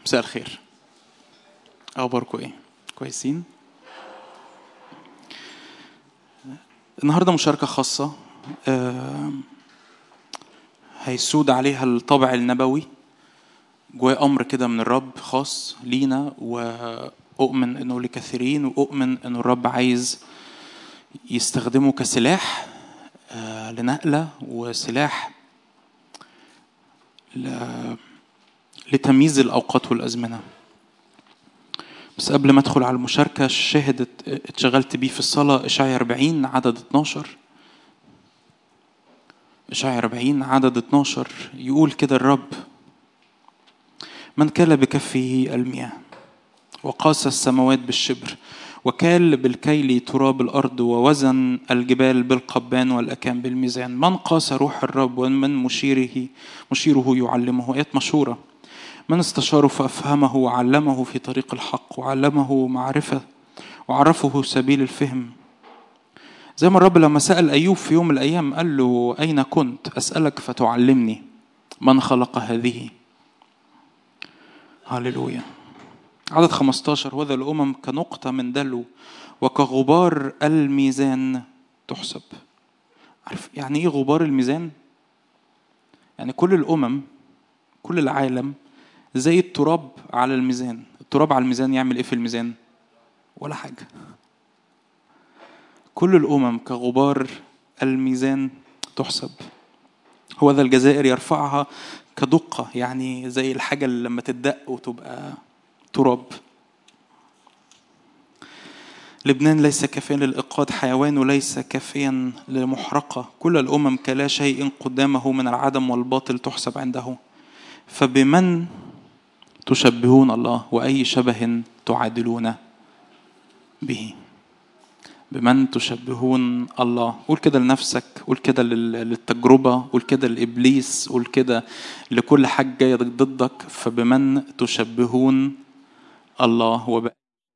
مساء الخير اخباركم ايه كويسين النهارده مشاركه خاصه آه، هيسود عليها الطابع النبوي جواه امر كده من الرب خاص لينا واؤمن انه لكثيرين واؤمن انه الرب عايز يستخدمه كسلاح آه، لنقله وسلاح ل- لتمييز الاوقات والازمنه بس قبل ما ادخل على المشاركه الشاهد ات- اتشغلت بيه في الصلاه اشعيا 40 عدد 12 اشعيا 40 عدد 12 يقول كده الرب من كال بكفه المياه وقاس السماوات بالشبر وكال بالكيل تراب الأرض ووزن الجبال بالقبان والأكام بالميزان من قاس روح الرب ومن مشيره مشيره يعلمه آيات مشهورة من استشاره فأفهمه وعلمه في طريق الحق وعلمه معرفة وعرفه سبيل الفهم زي ما الرب لما سأل أيوب في يوم من الأيام قال له أين كنت أسألك فتعلمني من خلق هذه هللويا عدد 15 وذا الأمم كنقطة من دلو وكغبار الميزان تحسب عارف يعني إيه غبار الميزان؟ يعني كل الأمم كل العالم زي التراب على الميزان التراب على الميزان يعمل إيه في الميزان؟ ولا حاجة كل الأمم كغبار الميزان تحسب هو ذا الجزائر يرفعها كدقة يعني زي الحاجة اللي لما تدق وتبقى تراب لبنان ليس كافيا للإيقاد حيوان ليس كافيا للمحرقة كل الأمم كلا شيء قدامه من العدم والباطل تحسب عنده فبمن تشبهون الله وأي شبه تعادلون به بمن تشبهون الله قول كده لنفسك قول كده لل- للتجربة قول كده لإبليس قول كده لكل حاجة جاية ضدك فبمن تشبهون الله وب...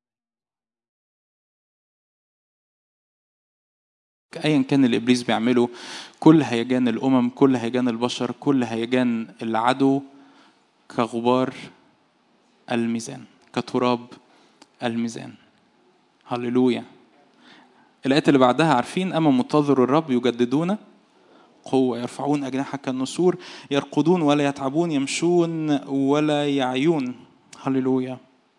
ايا كان اللي ابليس بيعمله كل هيجان الامم كل هيجان البشر كل هيجان العدو كغبار الميزان كتراب الميزان هللويا الآيات اللي بعدها عارفين أما منتظر الرب يجددون قوة يرفعون أجنحة كالنسور يرقدون ولا يتعبون يمشون ولا يعيون هللويا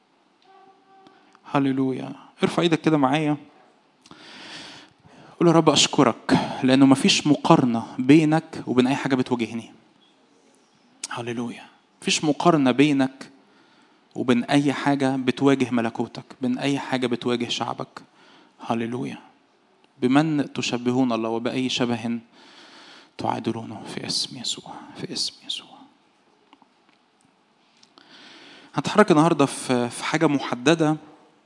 هللويا ارفع ايدك كده معايا قول يا رب أشكرك لأنه مفيش مقارنة بينك وبين أي حاجة بتواجهني هللويا مفيش مقارنة بينك وبين أي حاجة بتواجه ملكوتك بين أي حاجة بتواجه شعبك هللويا بمن تشبهون الله وبأي شبه تعادلونه في اسم يسوع في اسم يسوع هتحرك النهارده في في حاجه محدده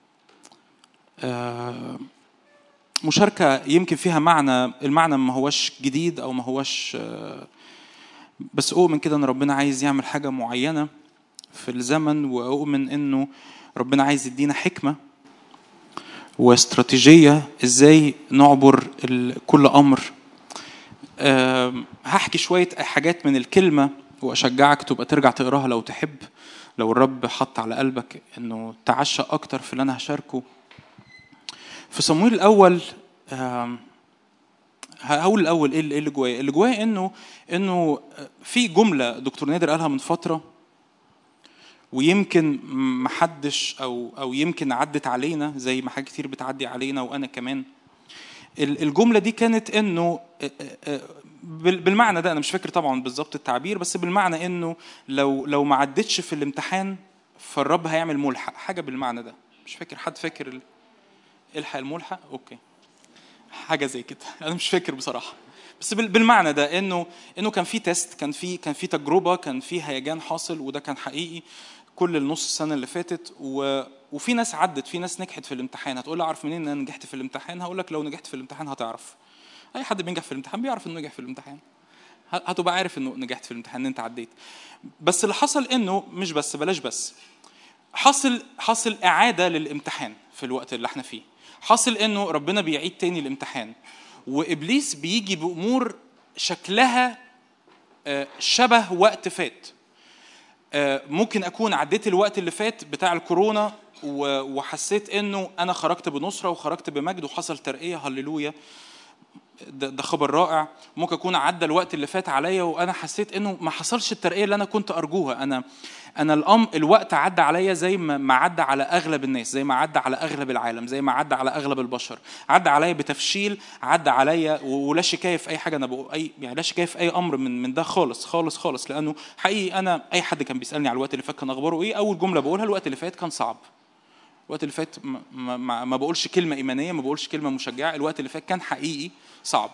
آه، مشاركه يمكن فيها معنى المعنى ما هوش جديد او ما هوش آه، بس اؤمن كده ان ربنا عايز يعمل حاجه معينه في الزمن واؤمن انه ربنا عايز يدينا حكمه واستراتيجيه ازاي نعبر ال- كل امر آم، هحكي شويه حاجات من الكلمه واشجعك تبقى ترجع تقراها لو تحب لو الرب حط على قلبك انه تعشى اكتر في اللي انا هشاركه في صمويل الاول آم، هقول الاول ايه اللي إيه اللي جوايا اللي جوايا انه انه في جمله دكتور نادر قالها من فتره ويمكن محدش او او يمكن عدت علينا زي ما حاجات كتير بتعدي علينا وانا كمان ال- الجمله دي كانت انه بال- بالمعنى ده انا مش فاكر طبعا بالظبط التعبير بس بالمعنى انه لو لو ما عدتش في الامتحان فالرب هيعمل ملحق حاجه بالمعنى ده مش فاكر حد فاكر ال- الحق الملحق اوكي حاجه زي كده انا مش فاكر بصراحه بس بال- بالمعنى ده انه انه كان في تيست كان في كان في تجربه كان في هيجان حاصل وده كان حقيقي كل النص السنه اللي فاتت و... وفي ناس عدت في ناس نجحت في الامتحان هتقول لي اعرف منين ان انا نجحت في الامتحان هقول لك لو نجحت في الامتحان هتعرف اي حد بينجح في الامتحان بيعرف انه نجح في الامتحان ه- هتبقى عارف انه نجحت في الامتحان ان انت عديت بس اللي حصل انه مش بس بلاش بس حصل حصل اعاده للامتحان في الوقت اللي احنا فيه حصل انه ربنا بيعيد تاني الامتحان وابليس بيجي بامور شكلها آه، شبه وقت فات آه، ممكن اكون عديت الوقت اللي فات بتاع الكورونا و- وحسيت انه انا خرجت بنصره وخرجت بمجد وحصل ترقيه هللويا ده, ده خبر رائع ممكن اكون عدى الوقت اللي فات عليا وانا حسيت انه ما حصلش الترقيه اللي انا كنت ارجوها انا انا الأم الوقت عدى عليا زي ما ما عدى على اغلب الناس زي ما عدى على اغلب العالم زي ما عدى على اغلب البشر عدى عليا بتفشيل عدى عليا و- ولا شكايه في اي حاجه انا بقول اي يعني لا شكايه في اي امر من من ده خالص خالص خالص لانه حقيقي انا اي حد كان بيسالني على الوقت اللي فات كان اخباره ايه اول جمله بقولها الوقت اللي فات كان صعب الوقت اللي فات ما, ما, ما- ما بقولش كلمه ايمانيه ما بقولش كلمه مشجعه الوقت اللي فات كان حقيقي صعب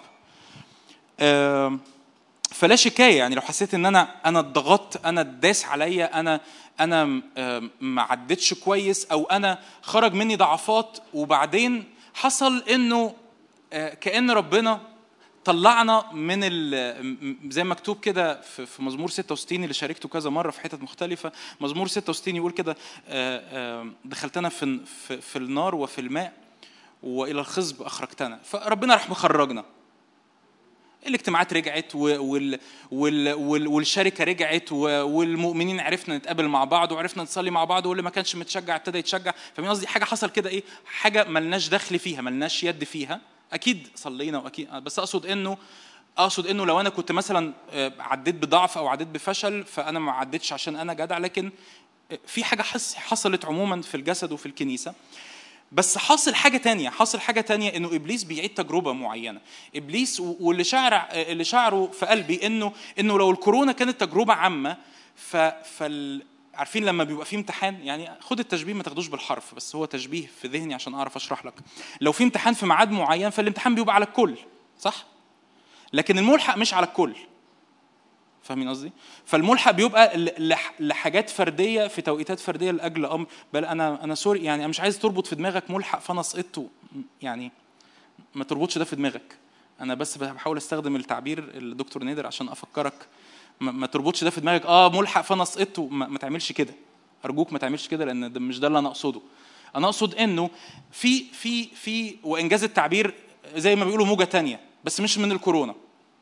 آم، فلا شكايه يعني لو حسيت ان انا انا اتضغطت انا اتداس عليا انا انا آم، ما عدتش كويس او انا خرج مني ضعفات وبعدين حصل انه آه، كان ربنا طلعنا من ال م- زي ما مكتوب كده في في مزمور 66 اللي شاركته كذا مره في حتت مختلفه مزمور 66 يقول كده آه، آه، دخلتنا في في في النار وفي الماء والى الخصب اخرجتنا فربنا راح مخرجنا الاجتماعات رجعت و- وال وال وال والشركه رجعت و- والمؤمنين عرفنا نتقابل مع بعض وعرفنا نصلي مع بعض واللي ما كانش متشجع ابتدى يتشجع فمن قصدي حاجه حصل كده ايه حاجه ملناش دخل فيها ملناش يد فيها اكيد صلينا واكيد بس اقصد انه اقصد انه لو انا كنت مثلا آه، عديت بضعف او عديت بفشل فانا ما عديتش عشان انا جدع لكن آه، في حاجه حس حصلت عموما في الجسد وفي الكنيسه بس حاصل حاجه تانية حاصل حاجه تانية انه ابليس بيعيد تجربه معينه ابليس و- واللي شعر اللي شعره في قلبي انه انه لو الكورونا كانت تجربه عامه ف فال عارفين لما بيبقى في امتحان يعني خد التشبيه ما تاخدوش بالحرف بس هو تشبيه في ذهني عشان اعرف اشرح لك لو في امتحان في ميعاد معين فالامتحان بيبقى على الكل صح لكن الملحق مش على الكل فاهمين قصدي؟ فالملحق بيبقى ل- لح- لحاجات فرديه في توقيتات فرديه لاجل امر بل انا انا سوري يعني انا مش عايز تربط في دماغك ملحق فانا سقطت يعني ما تربطش ده في دماغك انا بس بحاول استخدم التعبير الدكتور نادر عشان افكرك ما, ما تربطش ده في دماغك اه ملحق فانا سقطت ما, ما تعملش كده ارجوك ما تعملش كده لان ده مش ده اللي انا اقصده انا اقصد انه في في في وانجاز التعبير زي ما بيقولوا موجه تانية بس مش من الكورونا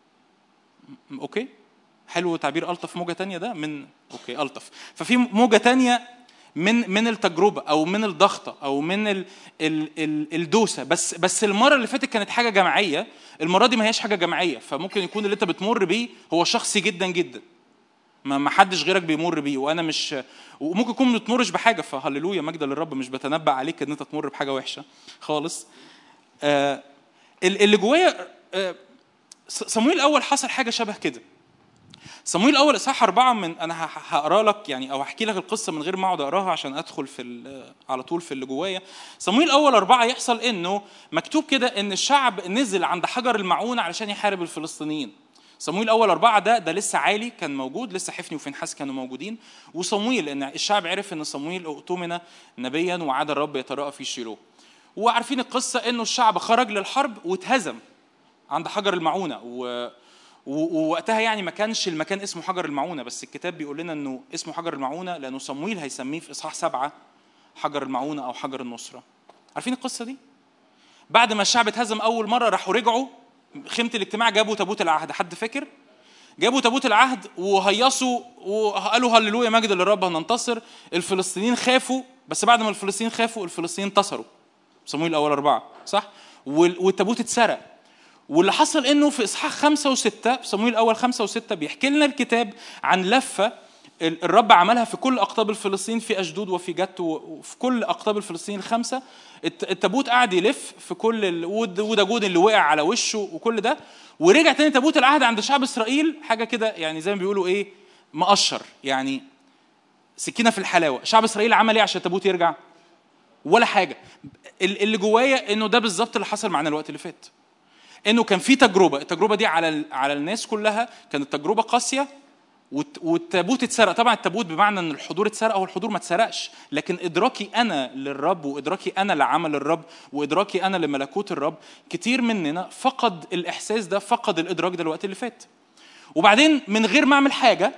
م- اوكي حلو تعبير الطف موجه تانية ده من اوكي الطف ففي موجه تانية من من التجربه او من الضغطه او من ال ال ال الدوسه بس بس المره اللي فاتت كانت حاجه جماعيه المره دي ما هياش حاجه جماعيه فممكن يكون اللي انت بتمر بيه هو شخصي جدا جدا ما ما حدش غيرك بيمر بيه وانا مش وممكن يكون ما بتمرش بحاجه فهللويا مجد للرب مش بتنبأ عليك ان انت تمر بحاجه وحشه خالص آه ال- اللي جوايا آه ص- صمويل الاول حصل حاجه شبه كده صمويل الاول اصحاح اربعه من انا ه- هقرا لك يعني او هحكي لك القصه من غير ما اقعد اقراها عشان ادخل في ال- على طول في اللي جوايا صمويل الاول اربعه يحصل انه مكتوب كده ان الشعب نزل عند حجر المعونه علشان يحارب الفلسطينيين صمويل اول أربعة ده ده لسه عالي كان موجود لسه حفني وفنحاس كانوا موجودين وصمويل ان الشعب عرف ان صمويل اؤتمن نبيا وعاد الرب يتراءى في شيلوه وعارفين القصه انه الشعب خرج للحرب واتهزم عند حجر المعونه و و- ووقتها يعني ما كانش المكان اسمه حجر المعونه بس الكتاب بيقول لنا انه اسمه حجر المعونه لانه صمويل هيسميه في اصحاح سبعه حجر المعونه او حجر النصره عارفين القصه دي بعد ما الشعب اتهزم اول مره راحوا رجعوا خيمه الاجتماع جابوا تابوت العهد حد فاكر جابوا تابوت العهد وهيصوا وقالوا هللويا مجد للرب هننتصر الفلسطينيين خافوا بس بعد ما الفلسطينيين خافوا الفلسطينيين انتصروا صمويل الاول اربعه صح وال- والتابوت اتسرق واللي حصل انه في اصحاح خمسه وسته في صمويل الاول خمسه وسته بيحكي لنا الكتاب عن لفه ال- الرب عملها في كل اقطاب الفلسطين في اشدود وفي جت و- وفي كل اقطاب الفلسطين الخمسه الت- التابوت قعد يلف في كل ال- ود- وداجود اللي وقع على وشه وكل ده ورجع تاني تابوت العهد عند شعب اسرائيل حاجه كده يعني زي ما بيقولوا ايه مقشر يعني سكينه في الحلاوه شعب اسرائيل عمل ايه عشان التابوت يرجع ولا حاجه ال- اللي جوايا انه ده بالظبط اللي حصل معانا الوقت اللي فات انه كان في تجربه التجربه دي على ال- على الناس كلها كانت تجربه قاسيه والت- والتابوت اتسرق طبعا التابوت بمعنى ان الحضور اتسرق او الحضور ما اتسرقش لكن ادراكي انا للرب وادراكي انا لعمل الرب وادراكي انا لملكوت الرب كتير مننا فقد الاحساس ده فقد الادراك ده الوقت اللي فات وبعدين من غير ما اعمل حاجه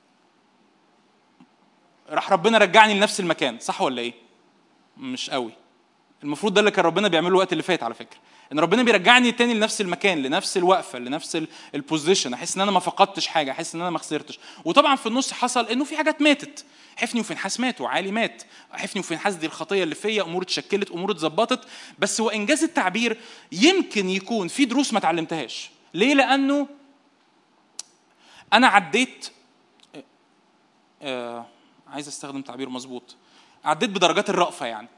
راح ربنا رجعني لنفس المكان صح ولا ايه مش قوي المفروض ده اللي كان ربنا بيعمله الوقت اللي فات على فكره ان ربنا بيرجعني تاني لنفس المكان لنفس الوقفه لنفس البوزيشن احس ان انا ما فقدتش حاجه احس ان انا ما خسرتش وطبعا في النص حصل انه في حاجات ماتت حفني وفنحاس ماتوا عالي مات حفني وفنحاس دي الخطيه اللي فيا امور اتشكلت امور اتظبطت بس هو انجاز التعبير يمكن يكون في دروس ما اتعلمتهاش ليه لانه انا عديت آه عايز استخدم تعبير مظبوط عديت بدرجات الرأفة يعني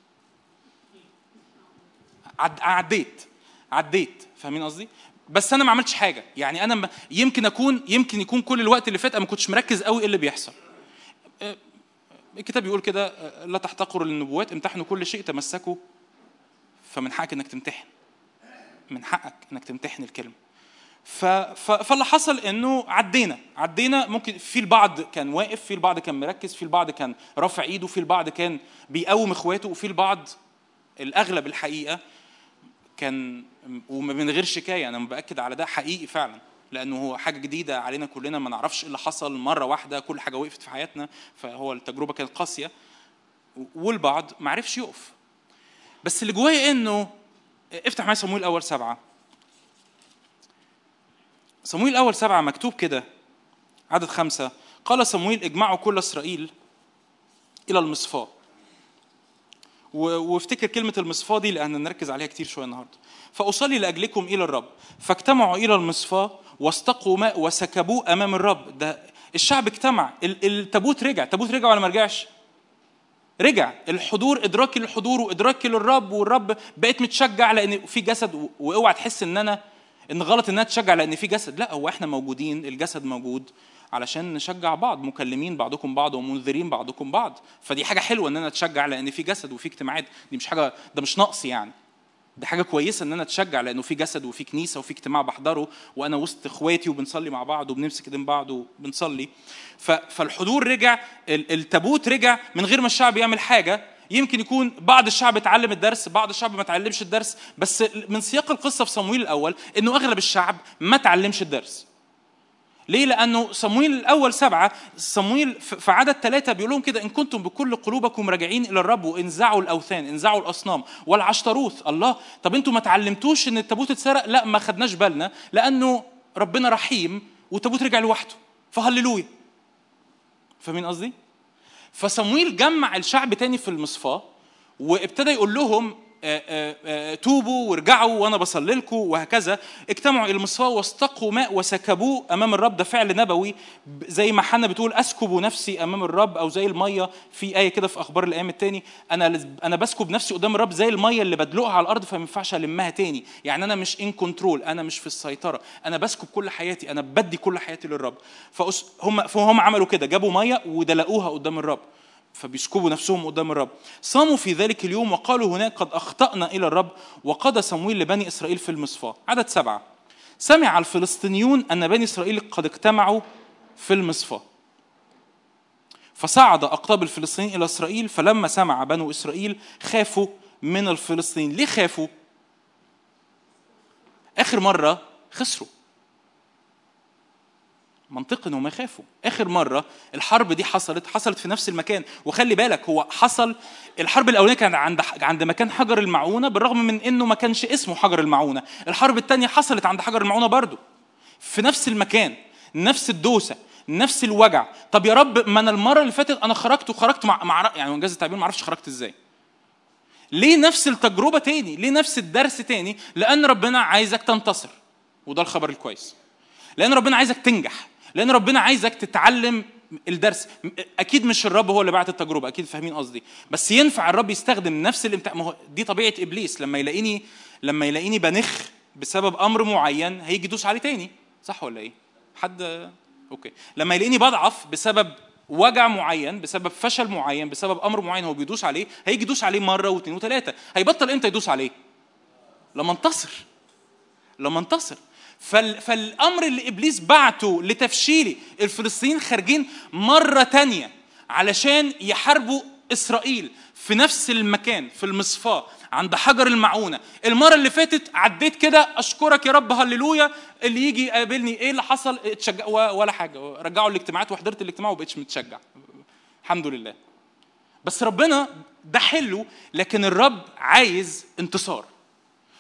عد... عديت عديت فاهمين قصدي بس انا ما عملتش حاجه يعني انا م... يمكن اكون يمكن يكون كل الوقت اللي فات انا ما كنتش مركز قوي ايه اللي بيحصل آه، الكتاب بيقول كده آه، لا تحتقروا للنبوات امتحنوا كل شيء تمسكوا فمن حقك انك تمتحن من حقك انك تمتحن الكلمه ف... ف... فاللي حصل انه عدينا عدينا ممكن في البعض كان واقف في البعض كان مركز في البعض كان رافع ايده في البعض كان بيقوم اخواته وفي البعض الاغلب الحقيقه كان ومن غير شكايه انا باكد على ده حقيقي فعلا لانه هو حاجه جديده علينا كلنا ما نعرفش ايه اللي حصل مره واحده كل حاجه وقفت في حياتنا فهو التجربه كانت قاسيه والبعض ما عرفش يقف بس اللي جوايا انه افتح معايا صمويل الاول سبعه صمويل الاول سبعه مكتوب كده عدد خمسه قال صمويل اجمعوا كل اسرائيل الى المصفاه وافتكر كلمة المصفاة دي لأن نركز عليها كتير شوية النهاردة فأصلي لأجلكم إلى الرب فاجتمعوا إلى المصفاة واستقوا ماء وسكبوه أمام الرب ده الشعب اجتمع التابوت رجع التابوت رجع ولا ما رجعش رجع الحضور ادراكي للحضور وادراكي للرب والرب بقيت متشجع لان في جسد واوعى تحس ان انا ان غلط انها تشجع لان في جسد لا هو احنا موجودين الجسد موجود علشان نشجع بعض مكلمين بعضكم بعض ومنذرين بعضكم بعض فدي حاجه حلوه ان انا اتشجع لان في جسد وفي اجتماعات دي مش حاجه ده مش نقص يعني دي حاجه كويسه ان انا اتشجع لانه في جسد وفي كنيسه وفي اجتماع بحضره وانا وسط اخواتي وبنصلي مع بعض وبنمسك ايدين بعض وبنصلي فالحضور رجع التابوت رجع من غير ما الشعب يعمل حاجه يمكن يكون بعض الشعب اتعلم الدرس بعض الشعب ما اتعلمش الدرس بس من سياق القصه في صمويل الاول انه اغلب الشعب ما اتعلمش الدرس ليه؟ لأنه صمويل الأول سبعة صمويل في عدد ثلاثة بيقول لهم كده إن كنتم بكل قلوبكم راجعين إلى الرب وانزعوا الأوثان انزعوا الأصنام والعشتروث الله طب أنتم ما تعلمتوش إن التابوت اتسرق؟ لا ما خدناش بالنا لأنه ربنا رحيم والتابوت رجع لوحده فهللويا فاهمين قصدي؟ فصمويل جمع الشعب تاني في المصفاة وابتدى يقول لهم آه، آه، آه، توبوا وارجعوا وانا بصلي لكم وهكذا اجتمعوا الى المصفاه واستقوا ماء وسكبوه امام الرب ده فعل نبوي زي ما حنا بتقول اسكب نفسي امام الرب او زي الميه في ايه كده في اخبار الايام الثاني انا انا بسكب نفسي قدام الرب زي الميه اللي بدلقها على الارض فما ينفعش المها تاني يعني انا مش ان كنترول انا مش في السيطره انا بسكب كل حياتي انا بدي كل حياتي للرب فهم فهم عملوا كده جابوا ميه ودلقوها قدام الرب فبيسكبوا نفسهم قدام الرب صاموا في ذلك اليوم وقالوا هناك قد أخطأنا إلى الرب وقضى صمويل لبني إسرائيل في المصفاة عدد سبعة سمع الفلسطينيون أن بني إسرائيل قد اجتمعوا في المصفاة فصعد أقطاب الفلسطينيين إلى إسرائيل فلما سمع بنو إسرائيل خافوا من الفلسطينيين ليه خافوا؟ آخر مرة خسروا منطقي انهم يخافوا اخر مره الحرب دي حصلت حصلت في نفس المكان وخلي بالك هو حصل الحرب الاولانيه كانت عند عند مكان حجر المعونه بالرغم من انه ما كانش اسمه حجر المعونه الحرب الثانيه حصلت عند حجر المعونه برضو في نفس المكان نفس الدوسه نفس الوجع طب يا رب ما انا المره اللي فاتت انا خرجت وخرجت مع, مع يعني انجاز التعبير ما اعرفش خرجت ازاي ليه نفس التجربه تاني ليه نفس الدرس تاني لان ربنا عايزك تنتصر وده الخبر الكويس لان ربنا عايزك تنجح لان ربنا عايزك تتعلم الدرس اكيد مش الرب هو اللي بعت التجربه اكيد فاهمين قصدي بس ينفع الرب يستخدم نفس الامتحان ما هو دي طبيعه ابليس لما يلاقيني لما يلاقيني بنخ بسبب امر معين هيجي يدوس عليه تاني صح ولا ايه حد اوكي لما يلاقيني بضعف بسبب وجع معين بسبب فشل معين بسبب امر معين هو بيدوس عليه هيجي يدوس عليه مره واثنين وثلاثه هيبطل امتى يدوس عليه لما انتصر لما انتصر فالامر اللي ابليس بعته لتفشيلي الفلسطينيين خارجين مره تانية علشان يحاربوا اسرائيل في نفس المكان في المصفاه عند حجر المعونه المره اللي فاتت عديت كده اشكرك يا رب هللويا اللي يجي يقابلني ايه اللي حصل اتشجع ولا حاجه رجعوا الاجتماعات وحضرت الاجتماع وبقتش متشجع الحمد لله بس ربنا ده حلو لكن الرب عايز انتصار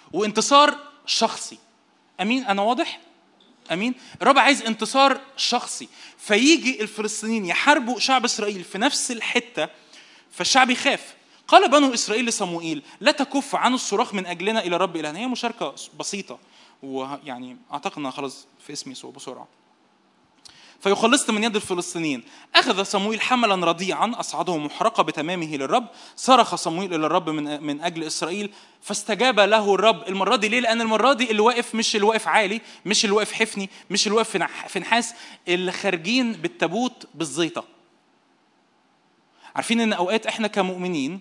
وانتصار شخصي امين انا واضح امين الرب عايز انتصار شخصي فيجي الفلسطينيين يحاربوا شعب اسرائيل في نفس الحته فالشعب يخاف قال بنو اسرائيل لصموئيل لا تكف عن الصراخ من اجلنا الى رب الهنا هي مشاركه بسيطه ويعني اعتقد انها خلاص في اسم يسوع بسرعه فيخلصت من يد الفلسطينيين أخذ صمويل حملا رضيعا أصعده محرقة بتمامه للرب صرخ صمويل إلى الرب من, من أجل إسرائيل فاستجاب له الرب المرة دي ليه؟ لأن المرة دي اللي واقف مش اللي واقف عالي مش اللي واقف حفني مش اللي واقف في نح- في نحاس اللي خارجين بالتابوت بالزيطة عارفين إن أوقات إحنا كمؤمنين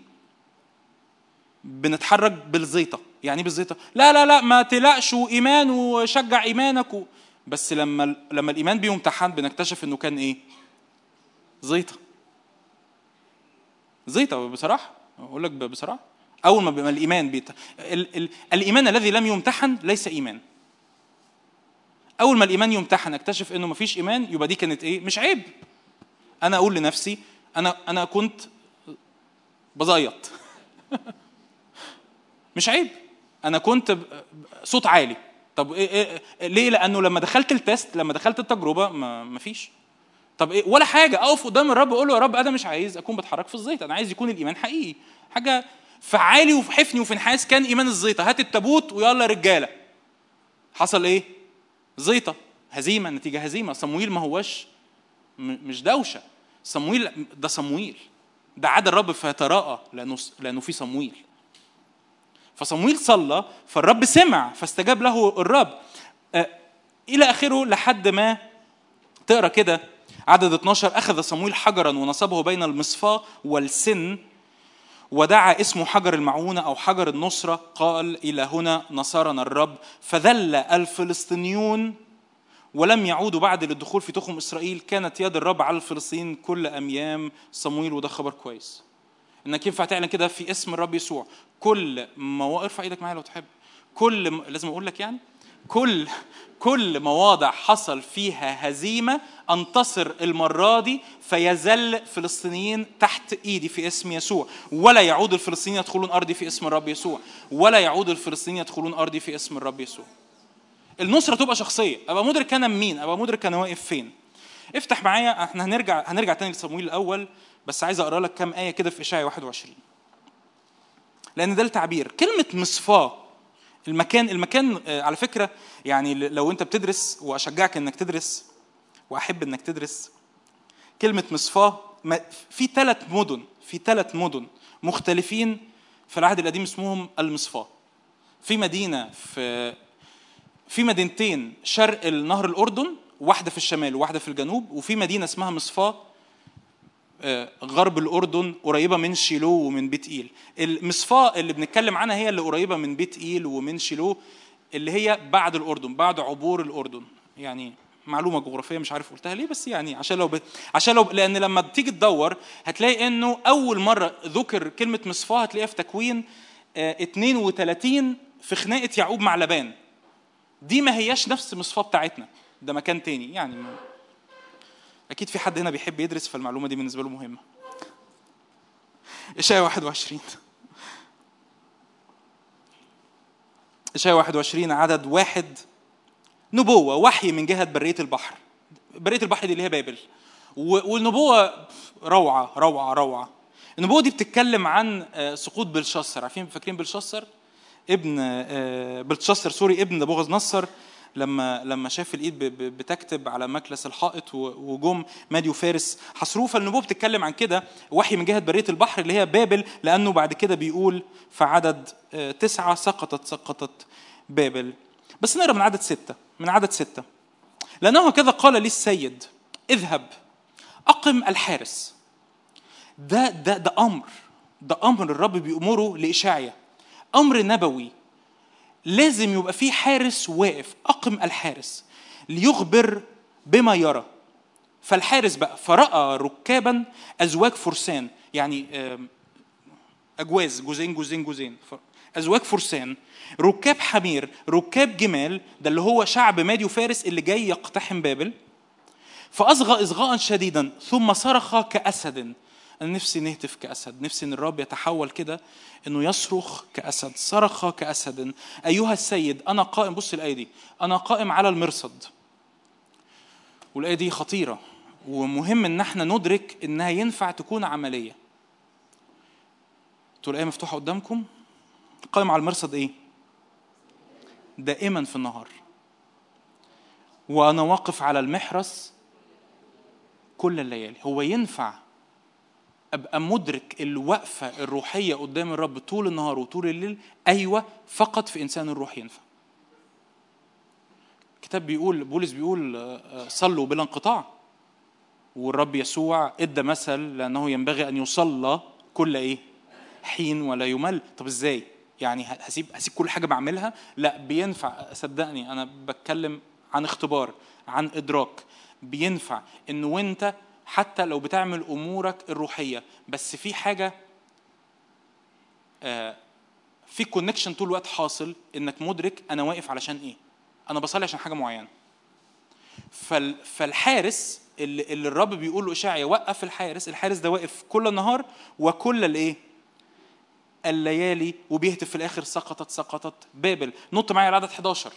بنتحرك بالزيطة يعني ايه بالزيطة لا لا لا ما تقلقش وإيمان وشجع إيمانك و... بس لما لما الإيمان بيمتحن بنكتشف إنه كان إيه زيطة زيطة بصراحة أقول لك بصراحة أول ما بيبقى الإيمان بيت... ال... ال... الإيمان الذي لم يمتحن ليس إيمان أول ما الإيمان يمتحن أكتشف إنه مفيش إيمان يبقى دي كانت إيه مش عيب أنا أقول لنفسي أنا أنا كنت بزيط مش عيب انا كنت ب- صوت عالي طب إيه إيه ليه لانه لما دخلت التست لما دخلت التجربه ما ما فيش طب ايه ولا حاجه اقف قدام الرب اقول له يا رب انا مش عايز اكون بتحرك في الزيت انا عايز يكون الايمان حقيقي حاجه فعالي وفي حفني وفي نحاس كان ايمان الزيطه هات التابوت ويلا يا رجاله حصل ايه زيطه هزيمه نتيجه هزيمه صمويل ما هوش م- مش دوشه صمويل ده صمويل ده عاد الرب فيتراءى لانه لانه في صمويل فصمويل صلى فالرب سمع فاستجاب له الرب آه، الى اخره لحد ما تقرا كده عدد 12 اخذ صمويل حجرا ونصبه بين المصفاه والسن ودعا اسمه حجر المعونه او حجر النصره قال الى هنا نصرنا الرب فذل الفلسطينيون ولم يعودوا بعد للدخول في تخم اسرائيل كانت يد الرب على الفلسطينيين كل ايام صمويل وده خبر كويس انك ينفع تعلن كده في اسم الرب يسوع كل مواضع ارفع ايدك معايا لو تحب كل م... لازم اقول لك يعني كل كل مواضع حصل فيها هزيمه انتصر المره دي فيزل فلسطينيين تحت ايدي في اسم يسوع ولا يعود الفلسطينيين يدخلون ارضي في اسم الرب يسوع ولا يعود الفلسطينيين يدخلون ارضي في اسم الرب يسوع النصره تبقى شخصيه ابقى مدرك انا مين ابقى مدرك انا واقف فين افتح معايا احنا هنرجع هنرجع تاني لصمويل الاول بس عايز اقرا لك كام ايه كده في اشعياء 21 لان ده التعبير كلمه مصفاه المكان المكان آه، على فكره يعني ل- لو انت بتدرس واشجعك انك تدرس واحب انك تدرس كلمه مصفاه ما- في ثلاث مدن في ثلاث مدن مختلفين في العهد القديم اسمهم المصفاه في مدينه في في مدينتين شرق نهر الاردن واحده في الشمال وواحده في الجنوب وفي مدينه اسمها مصفاه آه، غرب الاردن قريبه من شيلو ومن بيت ايل المصفاه اللي بنتكلم عنها هي اللي قريبه من بيت ايل ومن شيلو اللي هي بعد الاردن بعد عبور الاردن يعني معلومه جغرافيه مش عارف قلتها ليه بس يعني عشان لو ب... عشان لو لان لما تيجي تدور هتلاقي انه اول مره ذكر كلمه مصفاه هتلاقيها في تكوين آه، 32 في خناقه يعقوب مع لبان دي ما هياش نفس المصفاه بتاعتنا ده مكان تاني يعني ما. اكيد في حد هنا بيحب يدرس فالمعلومه دي بالنسبه له مهمه اشعياء 21 اشعياء 21 عدد واحد نبوه وحي من جهه بريه البحر بريه البحر دي اللي هي بابل و- والنبوه روعه روعه روعه النبوه دي بتتكلم عن آه، سقوط بلشسر عارفين فاكرين بلشسر ابن آه، بلشسر سوري ابن نبوخذ نصر لما لما شاف الايد ب- ب- بتكتب على مكلس الحائط و- وجم مادي وفارس حصروه فالنبوه بتتكلم عن كده وحي من جهه بريه البحر اللي هي بابل لانه بعد كده بيقول في عدد آه، تسعه سقطت سقطت بابل بس نقرا من عدد سته من عدد سته لانه هكذا قال لي السيد اذهب اقم الحارس ده ده ده امر ده امر الرب بيامره لاشعيا امر نبوي لازم يبقى في حارس واقف اقم الحارس ليخبر بما يرى فالحارس بقى فراى ركابا ازواج فرسان يعني آم، اجواز جوزين جوزين جوزين ف- ازواج فرسان ركاب حمير ركاب جمال ده اللي هو شعب مادي وفارس اللي جاي يقتحم بابل فأصغى إصغاء شديدا ثم صرخ كأسد انا نفسي نهتف كاسد نفسي ان الرب يتحول كده انه يصرخ كاسد صرخ كاسد ايها السيد انا قائم بص الايه دي انا قائم على المرصد والايه دي خطيره ومهم ان احنا ندرك انها ينفع تكون عمليه تقول الايه مفتوحه قدامكم قائم على المرصد ايه دائما في النهار وانا واقف على المحرس كل الليالي هو ينفع ابقى مدرك الوقفه الروحيه قدام الرب طول النهار وطول الليل ايوه فقط في انسان الروح ينفع الكتاب بيقول بولس بيقول آه، آه، صلوا بلا انقطاع والرب يسوع ادى مثل لانه ينبغي ان يصلى كل ايه حين ولا يمل طب ازاي يعني هسيب هسيب كل حاجه بعملها لا بينفع صدقني انا بتكلم عن اختبار عن ادراك بينفع ان وانت حتى لو بتعمل امورك الروحيه بس في حاجه آه، في كونكشن طول الوقت حاصل انك مدرك انا واقف علشان ايه انا بصلي عشان حاجه معينه فال فالحارس اللي, اللي الرب بيقول له اشعيا وقف الحارس الحارس ده واقف كل النهار وكل الايه الليالي وبيهتف في الاخر سقطت سقطت بابل نط معايا العدد 11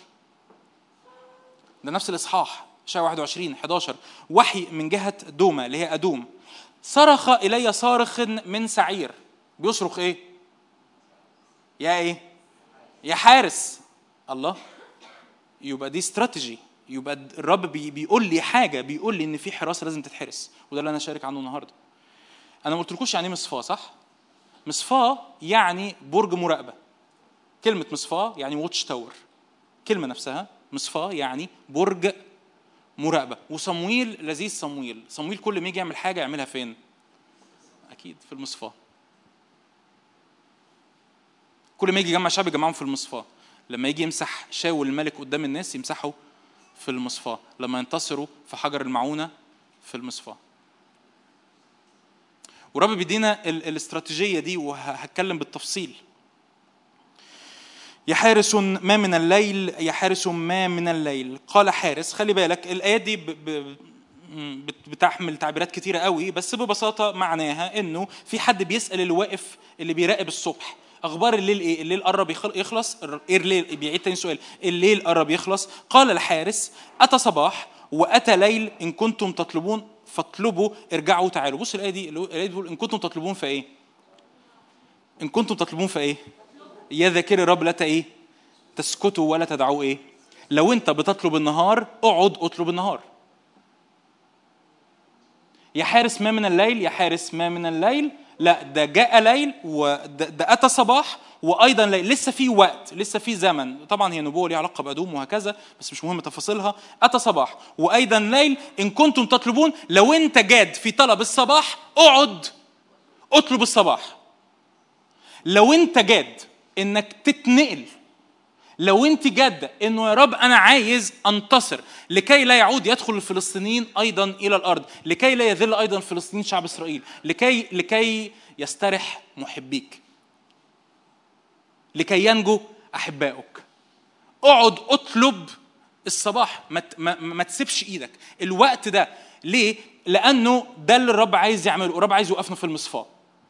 ده نفس الاصحاح اشعيا 21 11 وحي من جهه دوما اللي هي ادوم صرخ الي صارخ من سعير بيصرخ ايه يا ايه يا حارس الله يبقى دي استراتيجي يبقى الرب بي بيقول لي حاجه بيقول لي ان في حراسه لازم تتحرس وده اللي انا شارك عنه النهارده انا ما قلتلكوش يعني ايه مصفاه صح مصفاه يعني برج مراقبه كلمه مصفاه يعني واتش تاور كلمه نفسها مصفاه يعني برج مراقبه وصمويل لذيذ صمويل صمويل كل ما يجي يعمل حاجه يعملها فين اكيد في المصفاه كل ما يجي يجمع شعب يجمعهم في المصفاه لما يجي يمسح شاول الملك قدام الناس يمسحه في المصفاه لما ينتصروا في حجر المعونه في المصفاه ورب بيدينا ال- الاستراتيجيه دي وهتكلم بالتفصيل يا حارس ما من الليل يا حارس ما من الليل قال حارس خلي بالك الايات دي ب... ب... بت- بتحمل تعبيرات كتيرة قوي بس ببساطة معناها انه في حد بيسأل اللي واقف اللي بيراقب الصبح اخبار الليل ايه الليل قرب يخل- يخلص الر- ايه الليل بيعيد تاني سؤال الليل قرب يخلص قال الحارس اتى صباح واتى ليل ان كنتم تطلبون فاطلبوا ارجعوا تعالوا بص الايه دي الايه دي بتقول ان كنتم تطلبون فايه ان كنتم تطلبون فايه يا ذاكري الرب لا ت- ايه تسكتوا ولا تدعوا ايه لو انت بتطلب النهار اقعد اطلب النهار يا حارس ما من الليل يا حارس ما من الليل لا ده جاء ليل وده ده اتى صباح وايضا ليل لسه في وقت لسه في زمن طبعا هي نبوه ليها علاقه بادوم وهكذا بس مش مهم تفاصيلها اتى صباح وايضا ليل ان كنتم تطلبون لو انت جاد في طلب الصباح اقعد اطلب الصباح لو انت جاد انك تتنقل لو انت جاده انه يا رب انا عايز انتصر لكي لا يعود يدخل الفلسطينيين ايضا الى الارض لكي لا يذل ايضا الفلسطينيين شعب اسرائيل لكي لكي يسترح محبيك لكي ينجو احبائك اقعد اطلب الصباح ما ت- ما, ما تسيبش ايدك الوقت ده ليه لانه ده اللي الرب عايز يعمله الرب عايز يوقفنا في المصفاه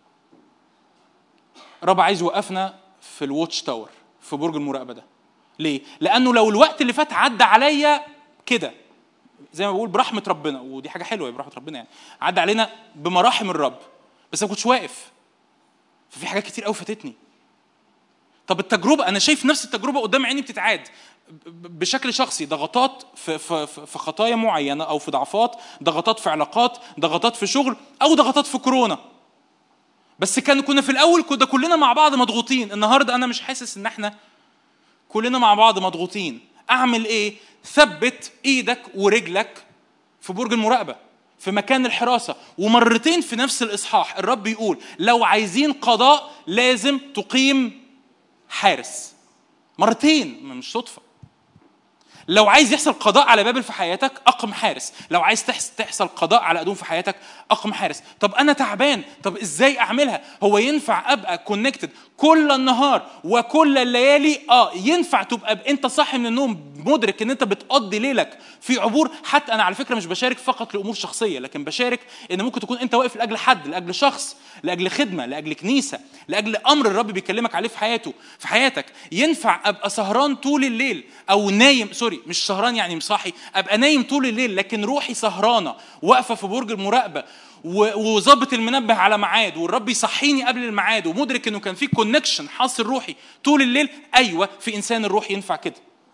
الرب عايز يوقفنا في الواتش تاور في برج المراقبه ده ليه لانه لو الوقت اللي فات عدى عليا كده زي ما بقول برحمه ربنا ودي حاجه حلوه برحمه ربنا يعني عدى علينا بمراحم الرب بس ما كنتش واقف ففي حاجات كتير قوي فاتتني طب التجربه انا شايف نفس التجربه قدام عيني بتتعاد ب- بشكل شخصي ضغطات في, في, في في خطايا معينه او في ضعفات ضغطات في علاقات ضغطات في شغل او ضغطات في كورونا بس كان كنا في الاول كنا كلنا مع بعض مضغوطين النهارده انا مش حاسس ان احنا كلنا مع بعض مضغوطين اعمل ايه ثبت ايدك ورجلك في برج المراقبه في مكان الحراسه ومرتين في نفس الاصحاح الرب يقول لو عايزين قضاء لازم تقيم حارس مرتين مش صدفه لو عايز يحصل قضاء على بابل في حياتك اقم حارس لو عايز تحس- تحصل قضاء على ادوم في حياتك اقم حارس طب انا تعبان طب ازاي اعملها هو ينفع ابقى كونكتد كل النهار وكل الليالي اه ينفع تبقى ب- انت صاحي من النوم مدرك ان انت بتقضي ليلك في عبور حتى انا على فكره مش بشارك فقط لامور شخصيه لكن بشارك ان ممكن تكون انت واقف لاجل حد لاجل شخص لاجل خدمه لاجل كنيسه لاجل امر الرب بيكلمك عليه في حياته في حياتك ينفع ابقى سهران طول الليل او نايم سوري مش سهران يعني مصاحي ابقى نايم طول الليل لكن روحي سهرانه واقفه في برج المراقبه و- وظابط المنبه على ميعاد والرب يصحيني قبل الميعاد ومدرك انه كان في كونكشن حاصل روحي طول الليل ايوه في انسان الروح ينفع كده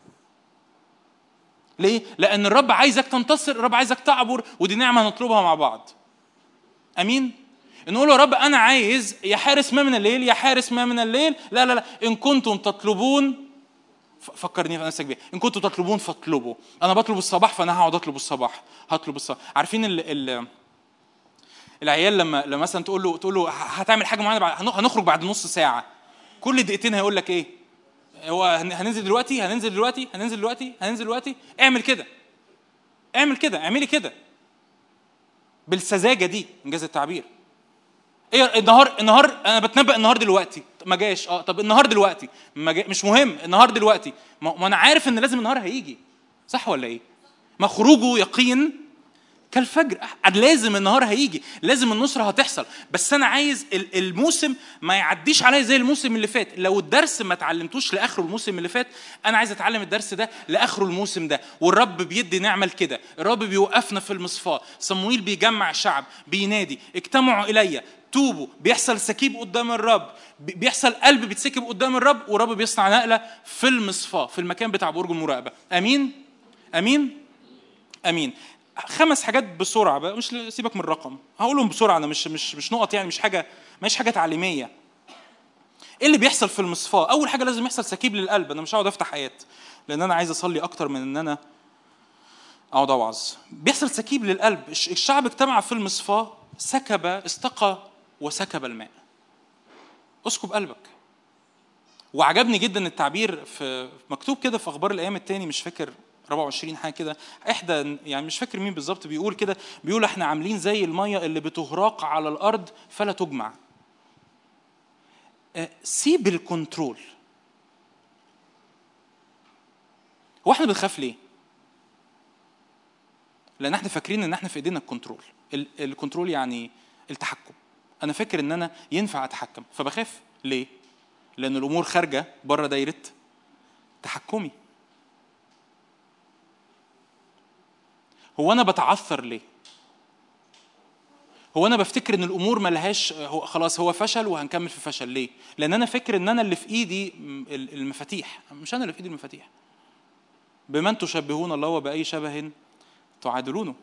ليه؟ لأن الرب عايزك تنتصر، الرب عايزك تعبر ودي نعمة هنطلبها مع بعض. أمين؟ نقول يا رب أنا عايز يا حارس ما من الليل يا حارس ما من الليل، لا لا لا إن كنتم تطلبون ف- فكرني في نفسك بيه، إن كنتم تطلبون فاطلبوا، أنا بطلب الصباح فأنا هقعد أطلب الصباح، هطلب الصباح، عارفين ال ال العيال لما لما مثلا تقول له تقول له هتعمل حاجة معينة بعد هنخرج بعد نص ساعة كل دقيقتين هيقول لك إيه؟ هو هن- هننزل دلوقتي هننزل دلوقتي هننزل دلوقتي هننزل دلوقتي اعمل كده اعمل كده اعملي كده بالسذاجه دي انجاز التعبير ايه النهار النهار انا بتنبأ النهار دلوقتي ما جاش اه طب النهار دلوقتي ما جا مش مهم النهار دلوقتي ما ما انا عارف ان لازم النهار هيجي صح ولا ايه ما خروجه يقين كالفجر أح- لازم النهار هيجي لازم النصرة هتحصل بس أنا عايز ال- الموسم ما يعديش عليا زي الموسم اللي فات لو الدرس ما اتعلمتوش لآخره الموسم اللي فات أنا عايز أتعلم الدرس ده لآخره الموسم ده والرب بيدي نعمة لكده الرب بيوقفنا في المصفاة صمويل بيجمع الشعب بينادي اجتمعوا إلي توبوا بيحصل سكيب قدام الرب بي- بيحصل قلب بيتسكب قدام الرب والرب بيصنع نقلة في المصفاة في المكان بتاع برج المراقبة أمين أمين امين خمس حاجات بسرعه بقى مش سيبك من الرقم هقولهم بسرعه انا مش مش مش نقط يعني مش حاجه مش حاجه تعليميه ايه اللي بيحصل في المصفاه اول حاجه لازم يحصل سكيب للقلب انا مش هقعد افتح ايات لان انا عايز اصلي اكتر من ان انا اقعد اوعظ بيحصل سكيب للقلب الش- الشعب اجتمع في المصفاه سكب استقى وسكب الماء اسكب قلبك وعجبني جدا التعبير في مكتوب كده في اخبار الايام التاني مش فاكر 24 حاجه كده احدى يعني مش فاكر مين بالظبط بيقول كده بيقول احنا عاملين زي الميه اللي بتهراق على الارض فلا تجمع آه، سيب الكنترول هو احنا بنخاف ليه لان احنا فاكرين ان احنا في ايدينا الكنترول ال- الكنترول يعني التحكم انا فاكر ان انا ينفع اتحكم فبخاف ليه لان الامور خارجه بره دايره تحكمي هو انا بتعثر ليه هو انا بفتكر ان الامور ملهاش هو خلاص هو فشل وهنكمل في فشل ليه لان انا فاكر ان انا اللي في ايدي م- ال- المفاتيح مش انا اللي في ايدي المفاتيح بمن تشبهون الله وباي شبه تعادلونه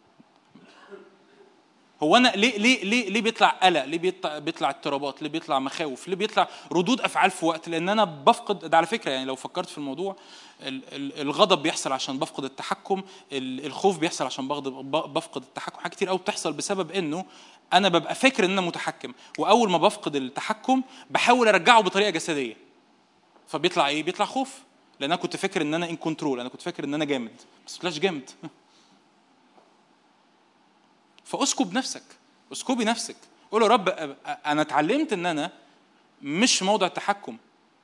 هو انا ليه ليه ليه ليه بيطلع قلق؟ ليه بيطلع بيطلع اضطرابات؟ ليه بيطلع مخاوف؟ ليه بيطلع ردود افعال في وقت؟ لان انا بفقد ده على فكره يعني لو فكرت في الموضوع ال- ال- الغضب بيحصل عشان بفقد التحكم، ال- الخوف بيحصل عشان بفقد بفقد التحكم، حاجات كتير قوي بتحصل بسبب انه انا ببقى فاكر ان انا متحكم، واول ما بفقد التحكم بحاول ارجعه بطريقه جسديه. فبيطلع ايه؟ بيطلع خوف لان انا كنت فاكر ان انا ان كنترول، انا كنت فاكر ان انا جامد، بس طلعش جامد. فاسكب نفسك اسكبي نفسك قول يا رب أ- انا اتعلمت ان انا مش في موضع التحكم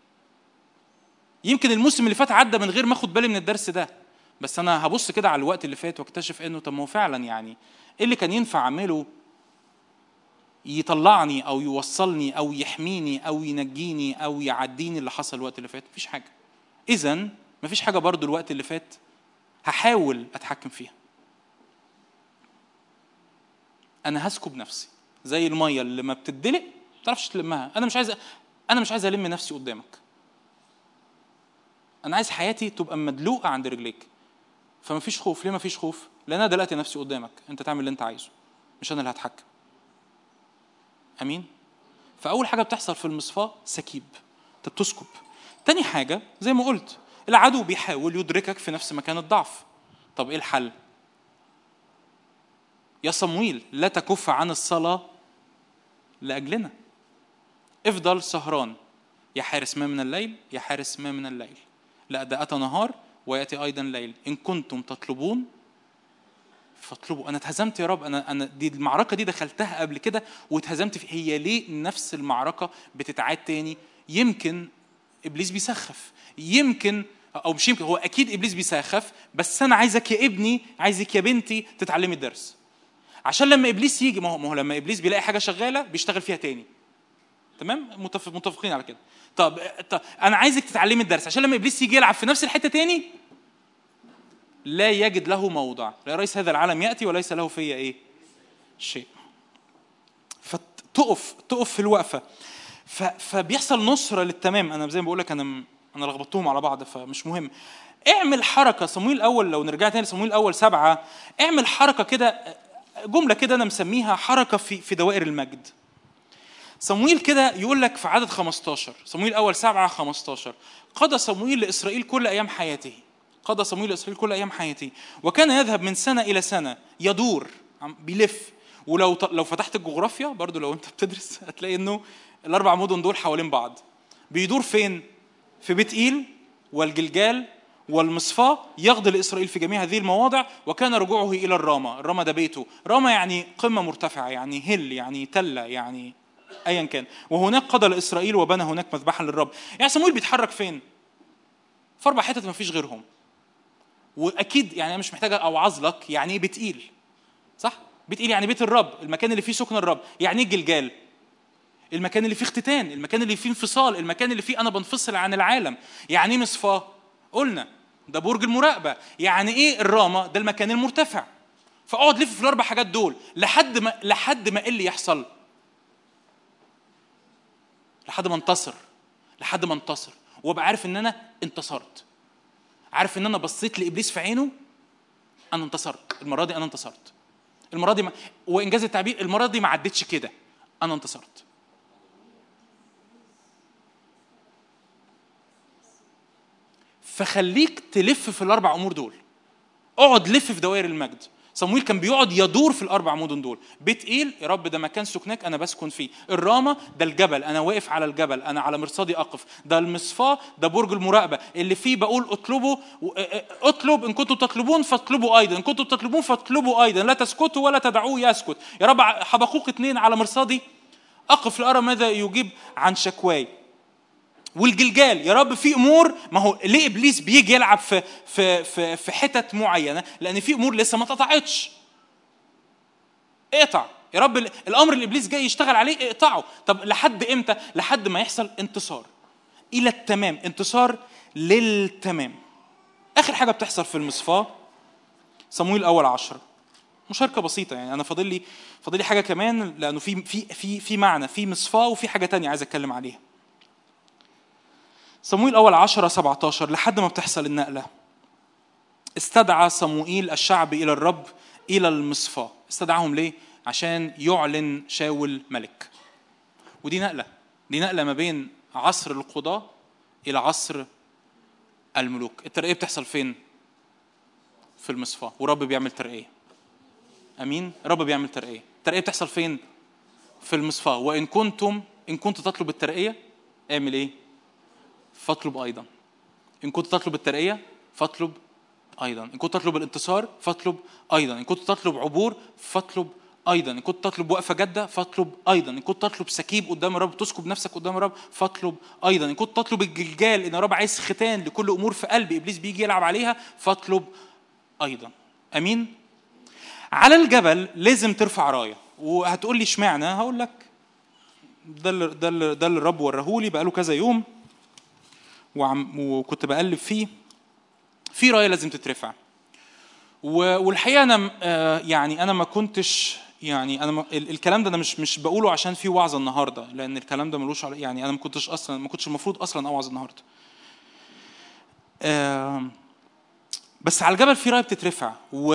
يمكن الموسم اللي فات عدى من غير ما اخد بالي من الدرس ده بس انا هبص كده على الوقت اللي فات واكتشف انه طب ما هو فعلا يعني ايه اللي كان ينفع اعمله يطلعني او يوصلني او يحميني او ينجيني او يعديني اللي حصل الوقت اللي فات مفيش حاجه اذا مفيش حاجه برضو الوقت اللي فات هحاول اتحكم فيها انا هسكب نفسي زي الميه اللي ما بتدلق ما تعرفش تلمها انا مش عايز انا مش عايز الم نفسي قدامك انا عايز حياتي تبقى مدلوقه عند رجليك فما فيش خوف ليه ما فيش خوف لان انا دلقت نفسي قدامك انت تعمل اللي انت عايزه مش انا اللي هتحكم امين فاول حاجه بتحصل في المصفاه سكيب انت بتسكب تاني حاجه زي ما قلت العدو بيحاول يدركك في نفس مكان الضعف طب ايه الحل يا صمويل لا تكف عن الصلاة لأجلنا افضل سهران يا حارس ما من الليل يا حارس ما من الليل لا ده أتى نهار وياتي ايضا ليل ان كنتم تطلبون فاطلبوا انا اتهزمت يا رب انا انا دي المعركه دي دخلتها قبل كده واتهزمت في هي ليه نفس المعركه بتتعاد تاني يمكن ابليس بيسخف يمكن او مش يمكن هو اكيد ابليس بيسخف بس انا عايزك يا ابني عايزك يا بنتي تتعلمي الدرس عشان لما ابليس يجي ما هو ما هو لما ابليس بيلاقي حاجه شغاله بيشتغل فيها تاني تمام متفق متفقين على كده طب, طب انا عايزك تتعلمي الدرس عشان لما ابليس يجي يلعب في نفس الحته تاني لا يجد له موضع لا رئيس هذا العالم ياتي وليس له فيا ايه شيء فتقف تقف في الوقفه ف- فبيحصل نصره للتمام انا زي ما بقول لك انا م- انا لخبطتهم على بعض فمش مهم اعمل حركه صمويل الاول لو نرجع تاني لصمويل الاول سبعه اعمل حركه كده جمله كده انا مسميها حركه في في دوائر المجد صمويل كده يقول لك في عدد 15 صمويل اول 7 15 قضى صمويل لاسرائيل كل ايام حياته قضى صمويل لاسرائيل كل ايام حياته وكان يذهب من سنه الى سنه يدور عم- بيلف ولو ط- لو فتحت الجغرافيا برضو لو انت بتدرس هتلاقي انه الاربع مدن دول حوالين بعض بيدور فين في بيت ايل والجلجال والمصفاة يغضي لإسرائيل في جميع هذه المواضع وكان رجوعه إلى الرامة الرامة ده بيته رامة يعني قمة مرتفعة يعني هل يعني تلة يعني أيا كان وهناك قضى لإسرائيل وبنى هناك مذبحا للرب يعني صمويل بيتحرك فين في أربع حتت ما فيش غيرهم وأكيد يعني أنا مش محتاج أوعظ لك يعني إيه بيت إيل صح بيت إيل يعني بيت الرب المكان اللي فيه سكن الرب يعني إيه الجلجال المكان اللي فيه اختتان المكان اللي فيه انفصال المكان اللي فيه انا بنفصل عن العالم يعني ايه مصفاه قلنا ده برج المراقبه يعني ايه الرامه ده المكان المرتفع فاقعد لف في الاربع حاجات دول لحد ما لحد ما ايه اللي يحصل لحد ما انتصر لحد ما انتصر وابقى عارف ان انا انتصرت عارف ان انا بصيت لابليس في عينه انا انتصرت المره دي انا انتصرت المره دي ما وانجاز التعبير المره دي ما عدتش كده انا انتصرت فخليك تلف في الاربع امور دول اقعد لف في دوائر المجد صمويل كان بيقعد يدور في الاربع مدن دول بيت ايل يا رب ده مكان سكناك انا بسكن فيه الرامه ده الجبل انا واقف على الجبل انا على مرصادي اقف ده المصفاه ده برج المراقبه اللي فيه بقول اطلبوا و- اطلب ان كنتم تطلبون فاطلبوا ايضا ان كنتم تطلبون فاطلبوا ايضا لا تسكتوا ولا تدعوه يسكت يا رب حبقوق اتنين على مرصادي اقف لارى ماذا يجيب عن شكواي والجلجال يا رب في امور ما هو ليه ابليس بيجي يلعب في في في في حتت معينه لان في امور لسه ما اتقطعتش اقطع يا رب ال- الامر اللي ابليس جاي يشتغل عليه اقطعه طب لحد امتى لحد ما يحصل انتصار الى التمام انتصار للتمام اخر حاجه بتحصل في المصفاه صمويل اول عشرة مشاركة بسيطة يعني أنا فاضل لي فاضل لي حاجة كمان لأنه في في في في معنى في مصفاة وفي حاجة تانية عايز أتكلم عليها. صمويل أول 10 17 لحد ما بتحصل النقلة استدعى صموئيل الشعب إلى الرب إلى المصفاة استدعاهم ليه؟ عشان يعلن شاول ملك ودي نقلة دي نقلة ما بين عصر القضاة إلى عصر الملوك الترقية بتحصل فين؟ في المصفاة ورب بيعمل ترقية أمين؟ رب بيعمل ترقية الترقية بتحصل فين؟ في المصفاة وإن كنتم إن كنت تطلب الترقية اعمل إيه؟ فاطلب ايضا ان كنت تطلب الترقيه فاطلب ايضا ان كنت تطلب الانتصار فاطلب ايضا ان كنت تطلب عبور فاطلب ايضا ان كنت تطلب وقفه جاده فاطلب ايضا ان كنت تطلب سكيب قدام الرب تسكب نفسك قدام الرب فاطلب ايضا ان كنت تطلب الجلجال ان الرب عايز ختان لكل امور في قلبي ابليس بيجي يلعب عليها فاطلب ايضا امين على الجبل لازم ترفع رايه وهتقول لي اشمعنى هقول لك ده اللي ده اللي ده اللي الرب وراهولي بقاله كذا يوم وعم وكنت بقلب فيه في رايه لازم تترفع و- والحقيقه انا م- آه، يعني انا ما كنتش يعني انا ما- ال- الكلام ده انا مش مش بقوله عشان في وعظه النهارده لان الكلام ده ملوش عل- يعني انا ما كنتش اصلا ما كنتش المفروض اصلا اوعظ النهارده آم، بس على الجبل في رايه بتترفع و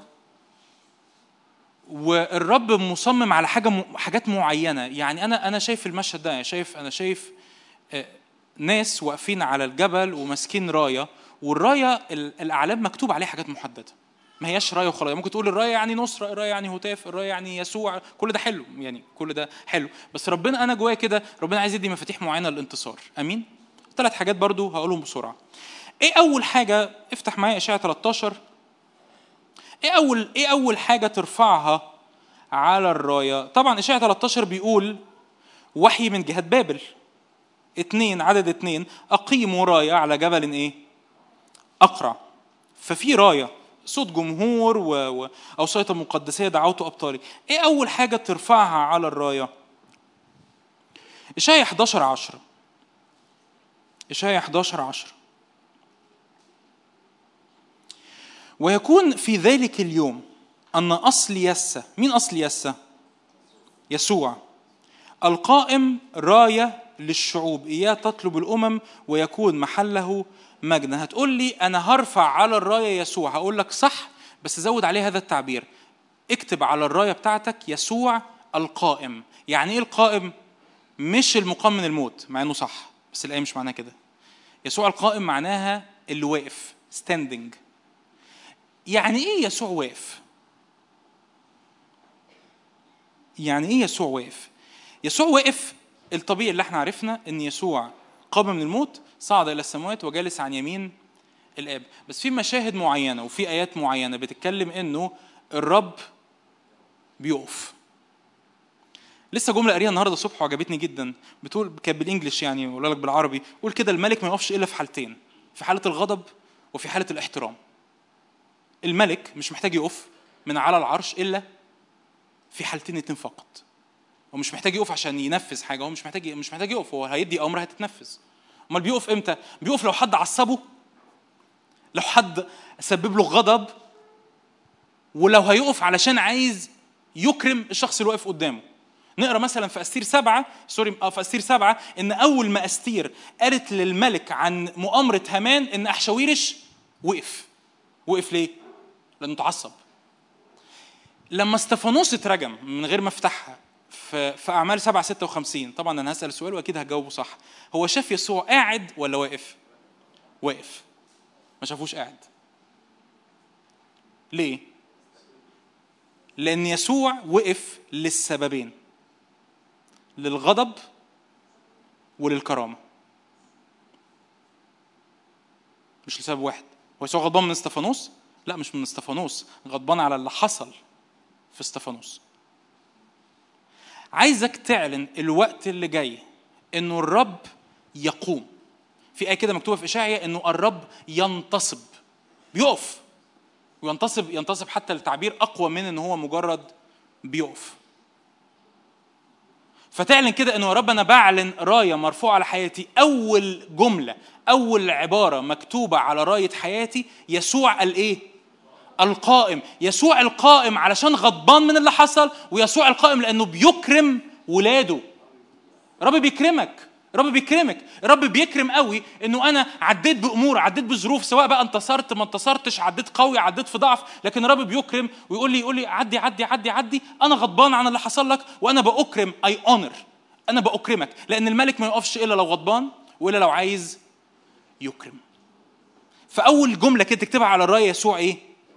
والرب مصمم على حاجه م... حاجات معينه يعني انا انا شايف المشهد ده شايف انا شايف آه، ناس واقفين على الجبل وماسكين رايه والرايه ال- الاعلام مكتوب عليها حاجات محدده ما هياش رايه وخلاص ممكن تقول الرايه يعني نصره الرايه يعني هتاف الرايه يعني يسوع كل ده حلو يعني كل ده حلو بس ربنا انا جوايا كده ربنا عايز يدي مفاتيح معينه للانتصار امين ثلاث حاجات برضو هقولهم بسرعه ايه اول حاجه افتح معايا اشعياء 13 ايه اول ايه اول حاجه ترفعها على الرايه طبعا اشعياء 13 بيقول وحي من جهه بابل اتنين عدد اتنين اقيموا رايه على جبل ايه اقرع ففي رايه صوت جمهور و... و... اوصيه مقدسيه دعوت ابطالي ايه اول حاجه ترفعها على الرايه اشعياء 11 10 اشعياء 11 10 ويكون في ذلك اليوم أن أصل يسة مين أصل يسة؟ يسوع القائم راية للشعوب إياه تطلب الأمم ويكون محله مجدا هتقول لي أنا هرفع على الراية يسوع هقول لك صح بس زود عليه هذا التعبير اكتب على الراية بتاعتك يسوع القائم يعني إيه القائم؟ مش المقام من الموت مع إنه صح بس الآية مش معناها كده يسوع القائم معناها اللي واقف standing يعني ايه يسوع واقف يعني ايه يسوع واقف يسوع واقف الطبيعي اللي احنا عرفنا ان يسوع قام من الموت صعد الى السماوات وجالس عن يمين الاب بس في مشاهد معينه وفي ايات معينه بتتكلم انه الرب بيقف لسه جمله قاريها النهارده الصبح وعجبتني جدا بتقول كانت بالانجلش يعني ولا لك بالعربي قول كده الملك ما يقفش الا في حالتين في حاله الغضب وفي حاله الاحترام الملك مش محتاج يقف من على العرش الا في حالتين اتنين فقط هو مش محتاج يقف عشان ينفذ حاجه هو مش محتاج مش محتاج يقف هو هيدي امر هتتنفذ امال بيقف امتى بيقف لو حد عصبه لو حد سبب له غضب ولو هيقف علشان عايز يكرم الشخص اللي واقف قدامه نقرا مثلا في استير سبعه سوري اه في استير سبعه ان اول ما استير قالت للملك عن مؤامره هامان ان احشاويرش وقف وقف ليه؟ لانه اتعصب لما استفانوس اترجم من غير ما افتحها في في اعمال 7 56 طبعا انا هسال سؤال واكيد هجاوبه صح هو شاف يسوع قاعد ولا واقف؟ واقف ما شافوش قاعد ليه؟ لأن يسوع وقف للسببين للغضب وللكرامة مش لسبب واحد هو يسوع غضبان من استفانوس؟ لا مش من استفانوس غضبان على اللي حصل في استفانوس عايزك تعلن الوقت اللي جاي انه الرب يقوم في آية كده مكتوبة في إشعيا إنه الرب ينتصب بيقف وينتصب ينتصب حتى التعبير أقوى من إن هو مجرد بيقف فتعلن كده إنه يا رب أنا بعلن راية مرفوعة على حياتي أول جملة أول عبارة مكتوبة على راية حياتي يسوع الإيه؟ القائم يسوع القائم علشان غضبان من اللي حصل ويسوع القائم لأنه بيكرم ولاده رب بيكرمك رب بيكرمك رب بيكرم قوي انه انا عديت بامور عديت بظروف سواء بقى انتصرت ما انتصرتش عديت قوي عديت في ضعف لكن رب بيكرم ويقول لي يقول لي عدي عدي عدي عدي انا غضبان عن اللي حصل لك وانا باكرم اي اونر انا باكرمك لان الملك ما يقفش الا لو غضبان والا لو عايز يكرم فاول جمله كده تكتبها على الرايه يسوع ايه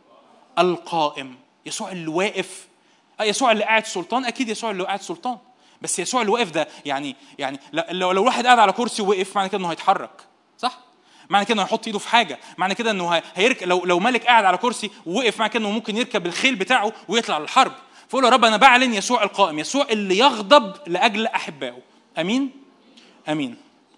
القائم يسوع اللي واقف يسوع اللي قاعد سلطان اكيد يسوع اللي قاعد سلطان بس يسوع اللي واقف ده يعني يعني لو لو واحد قاعد على كرسي ووقف معنى كده انه هيتحرك صح؟ معنى كده انه هيحط ايده في حاجه معنى كده انه هيركب لو لو ملك قاعد على كرسي ووقف معنى كده انه ممكن يركب الخيل بتاعه ويطلع للحرب فقول يا رب انا بعلن يسوع القائم يسوع اللي يغضب لاجل احبائه امين امين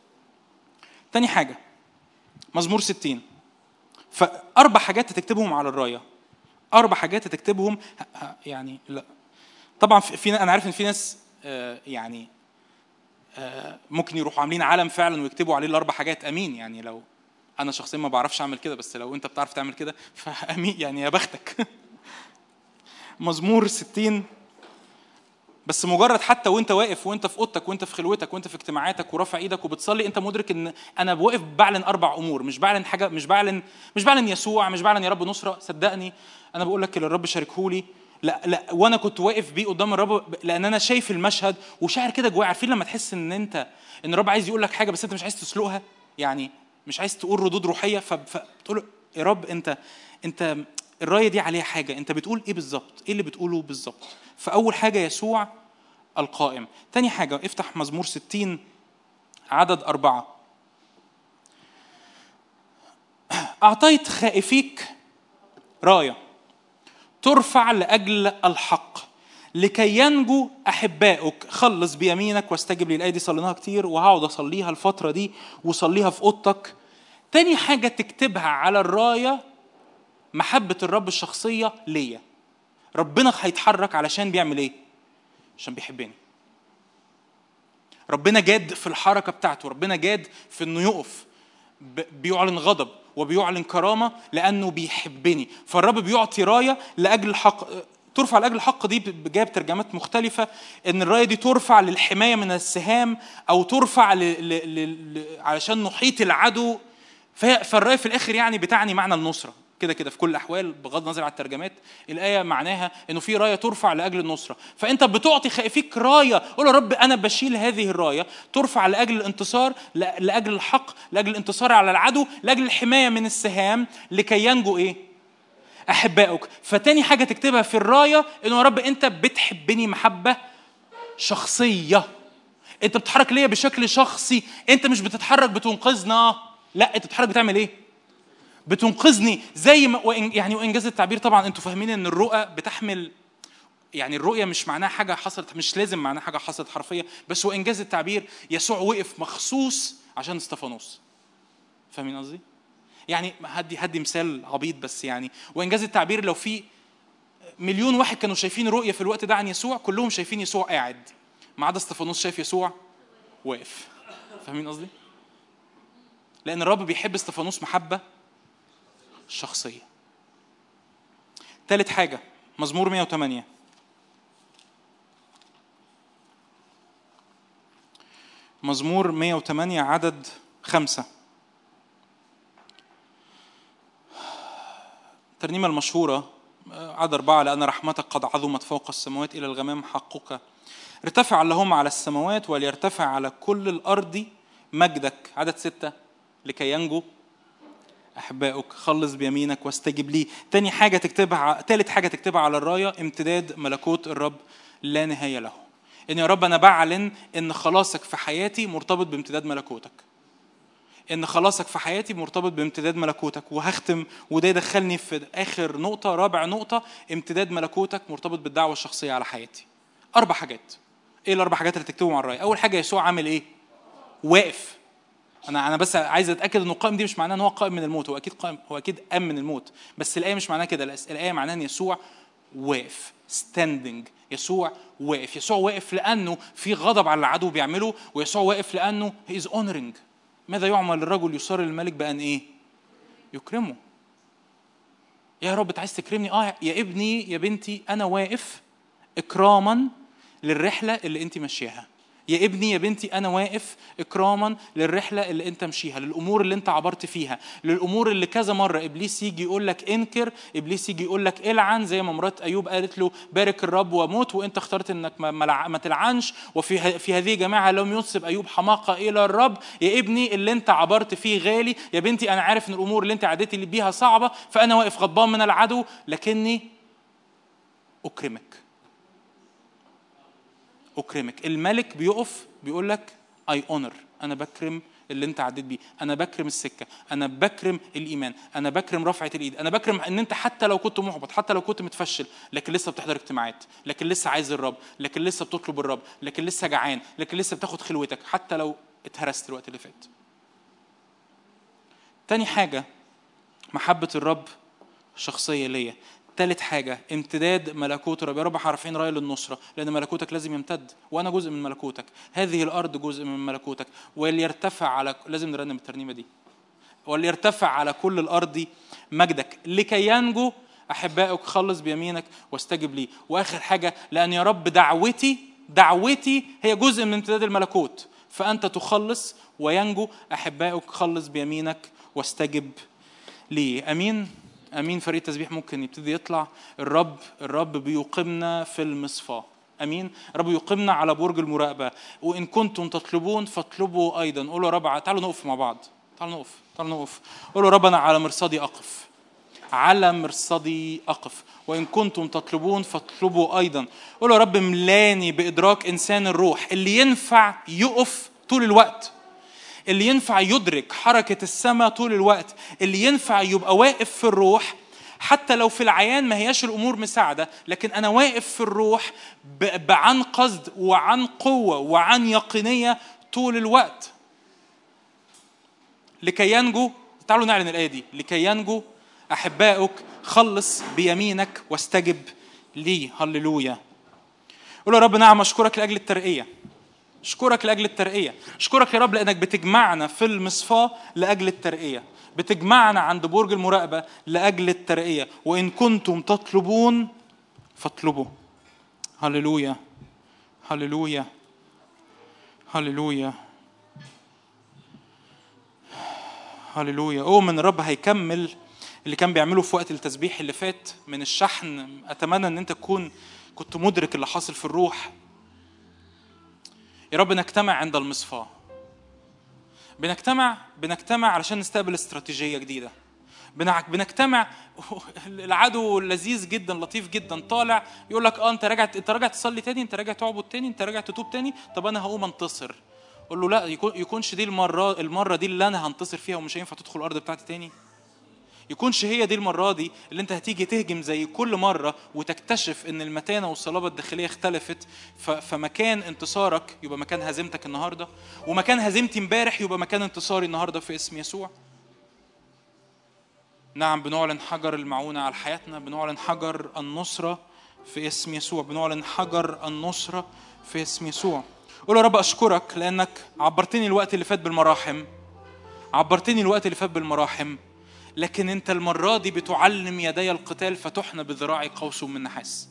تاني حاجه مزمور 60 فاربع حاجات هتكتبهم على الرايه اربع حاجات هتكتبهم يعني لا طبعا في انا عارف ان في ناس يعني ممكن يروحوا عاملين علم فعلا ويكتبوا عليه الاربع حاجات امين يعني لو انا شخصيا ما بعرفش اعمل كده بس لو انت بتعرف تعمل كده فامين يعني يا بختك مزمور 60 بس مجرد حتى وانت واقف وانت في اوضتك وانت في خلوتك وانت في اجتماعاتك ورافع ايدك وبتصلي انت مدرك ان انا واقف بعلن اربع امور مش بعلن حاجه مش بعلن مش بعلن يسوع مش بعلن يا رب نصره صدقني انا بقول لك اللي الرب شاركهولي لا لا وانا كنت واقف بيه قدام الرب لان انا شايف المشهد وشاعر كده جوايا عارفين لما تحس ان انت ان الرب عايز يقول لك حاجه بس انت مش عايز تسلقها يعني مش عايز تقول ردود روحيه فبتقول يا رب انت انت الرايه دي عليها حاجه انت بتقول ايه بالظبط ايه اللي بتقوله بالظبط فاول حاجه يسوع القائم تاني حاجه افتح مزمور 60 عدد أربعة اعطيت خائفيك رايه ترفع لاجل الحق لكي ينجو احبائك خلص بيمينك واستجب لي الايه دي صليناها كتير وهقعد اصليها الفتره دي وصليها في اوضتك تاني حاجه تكتبها على الرايه محبه الرب الشخصيه ليا ربنا هيتحرك علشان بيعمل ايه عشان بيحبني ربنا جاد في الحركه بتاعته ربنا جاد في انه يقف ب- بيعلن غضب وبيعلن كرامه لانه بيحبني فالرب بيعطي رايه لاجل الحق ترفع لاجل الحق دي ب- جايب ترجمات مختلفه ان الرايه دي ترفع للحمايه من السهام او ترفع ل... ل... ل... ل... علشان نحيط العدو فهي- فالرايه في الاخر يعني بتعني معنى النصره كده كده في كل الاحوال بغض النظر عن الترجمات الايه معناها انه في رايه ترفع لاجل النصره فانت بتعطي خائفيك رايه قول يا رب انا بشيل هذه الرايه ترفع لاجل الانتصار لا- لاجل الحق لاجل الانتصار على العدو لاجل الحمايه من السهام لكي ينجو ايه احبائك فتاني حاجه تكتبها في الرايه انه يا رب انت بتحبني محبه شخصيه انت بتتحرك ليا بشكل شخصي انت مش بتتحرك بتنقذنا لا انت بتتحرك بتعمل ايه بتنقذني زي ما وإن يعني وانجاز التعبير طبعا انتوا فاهمين ان الرؤى بتحمل يعني الرؤية مش معناها حاجة حصلت مش لازم معناها حاجة حصلت حرفية بس هو إنجاز التعبير يسوع وقف مخصوص عشان استفانوس فاهمين قصدي؟ يعني هدي هدي مثال عبيط بس يعني وإنجاز التعبير لو في مليون واحد كانوا شايفين رؤية في الوقت ده عن يسوع كلهم شايفين يسوع قاعد ما عدا استفانوس شايف يسوع واقف فاهمين قصدي؟ لأن الرب بيحب استفانوس محبة شخصية تالت حاجة مزمور 108 مزمور 108 عدد خمسة الترنيمة المشهورة عدد أربعة لأن رحمتك قد عظمت فوق السماوات إلى الغمام حقك ارتفع اللهم على السماوات وليرتفع على كل الأرض مجدك عدد ستة لكي ينجو أحبائك خلص بيمينك واستجب لي تاني حاجة تكتبها تالت حاجة تكتبها على الراية امتداد ملكوت الرب لا نهاية له إن يا رب أنا بعلن إن خلاصك في حياتي مرتبط بامتداد ملكوتك ان خلاصك في حياتي مرتبط بامتداد ملكوتك وهختم وده يدخلني في اخر نقطه رابع نقطه امتداد ملكوتك مرتبط بالدعوه الشخصيه على حياتي اربع حاجات ايه الاربع حاجات اللي تكتبهم على الرايه اول حاجه يسوع عامل ايه واقف انا انا بس عايز اتاكد انه قائم دي مش معناه ان هو قائم من الموت هو اكيد قائم هو اكيد قام من الموت بس الايه مش معناها كده الايه معناها ان يسوع واقف ستاندنج يسوع واقف يسوع واقف لانه في غضب على العدو بيعمله ويسوع واقف لانه هي از اونرنج ماذا يعمل للرجل يصر الملك بان ايه يكرمه يا رب انت عايز تكرمني اه يا ابني يا بنتي انا واقف اكراما للرحله اللي انت ماشياها يا ابني يا بنتي انا واقف اكراما للرحله اللي انت مشيها للامور اللي انت عبرت فيها للامور اللي كذا مره ابليس يجي يقول لك انكر ابليس يجي يقول لك العن زي ما مرات ايوب قالت له بارك الرب وموت وانت اخترت انك ما, ما, ما تلعنش وفي ه- في هذه الجماعه لم ينسب ايوب حماقه الى الرب يا ابني اللي انت عبرت فيه غالي يا بنتي انا عارف ان الامور اللي انت عديتي اللي بيها صعبه فانا واقف غضبان من العدو لكني اكرمك اكرمك الملك بيقف بيقول لك اي اونر انا بكرم اللي انت عديت بيه انا بكرم السكه انا بكرم الايمان انا بكرم رفعه الايد انا بكرم ان انت حتى لو كنت محبط حتى لو كنت متفشل لكن لسه بتحضر اجتماعات لكن لسه عايز الرب لكن لسه بتطلب الرب لكن لسه جعان لكن لسه بتاخد خلوتك حتى لو اتهرست الوقت اللي فات تاني حاجه محبه الرب شخصيه ليا تالت حاجة امتداد ملكوت الرب يا رب احنا عارفين راية للنصرة لأن ملكوتك لازم يمتد وأنا جزء من ملكوتك هذه الأرض جزء من ملكوتك وليرتفع على لازم نرنم الترنيمة دي وليرتفع على كل الأرض مجدك لكي ينجو أحبائك خلص بيمينك واستجب لي وآخر حاجة لأن يا رب دعوتي دعوتي هي جزء من امتداد الملكوت فأنت تخلص وينجو أحبائك خلص بيمينك واستجب لي أمين امين فريق التسبيح ممكن يبتدي يطلع الرب الرب بيقيمنا في المصفاه امين الرب يقيمنا على برج المراقبه وان كنتم تطلبون فاطلبوا ايضا قولوا يا رب تعالوا نقف مع بعض تعالوا نقف تعالوا نقف قولوا يا رب انا على مرصدي اقف على مرصدي أقف وإن كنتم تطلبون فاطلبوا أيضا قولوا يا رب ملاني بإدراك إنسان الروح اللي ينفع يقف طول الوقت اللي ينفع يدرك حركة السماء طول الوقت اللي ينفع يبقى واقف في الروح حتى لو في العيان ما هياش الامور مساعده لكن انا واقف في الروح ب- بعن قصد وعن قوه وعن يقينيه طول الوقت لكي ينجو تعالوا نعلن الايه دي لكي ينجو احبائك خلص بيمينك واستجب لي هللويا قول يا رب نعم اشكرك لاجل الترقيه اشكرك لاجل الترقيه اشكرك يا رب لانك بتجمعنا في المصفاه لاجل الترقيه بتجمعنا عند برج المراقبه لاجل الترقيه وان كنتم تطلبون فاطلبوا هللويا هللويا هللويا هللويا اؤمن الرب هيكمل اللي كان بيعمله في وقت التسبيح اللي فات من الشحن اتمنى ان انت تكون كنت مدرك اللي حاصل في الروح يا رب نجتمع عند المصفاه بنجتمع بنجتمع علشان نستقبل استراتيجيه جديده بنع- بنجتمع العدو لذيذ جدا لطيف جدا طالع يقول لك اه انت راجع انت راجع تصلي تاني انت راجع تعبد تاني انت راجع تتوب تاني طب انا هقوم انتصر قول له لا يكون يكونش دي المره المره دي اللي انا هنتصر فيها ومش هينفع تدخل الارض بتاعتي تاني يكونش هي دي المرة دي اللي انت هتيجي تهجم زي كل مرة وتكتشف ان المتانة والصلابة الداخلية اختلفت ف- فمكان انتصارك يبقى مكان هزيمتك النهاردة ومكان هزيمتي امبارح يبقى مكان انتصاري النهاردة في اسم يسوع نعم بنعلن حجر المعونة على حياتنا بنعلن حجر النصرة في اسم يسوع بنعلن حجر النصرة في اسم يسوع قول يا رب أشكرك لأنك عبرتني الوقت اللي فات بالمراحم عبرتني الوقت اللي فات بالمراحم لكن انت المرة دي بتعلم يدي القتال فتحنى بذراعي قوس من نحاس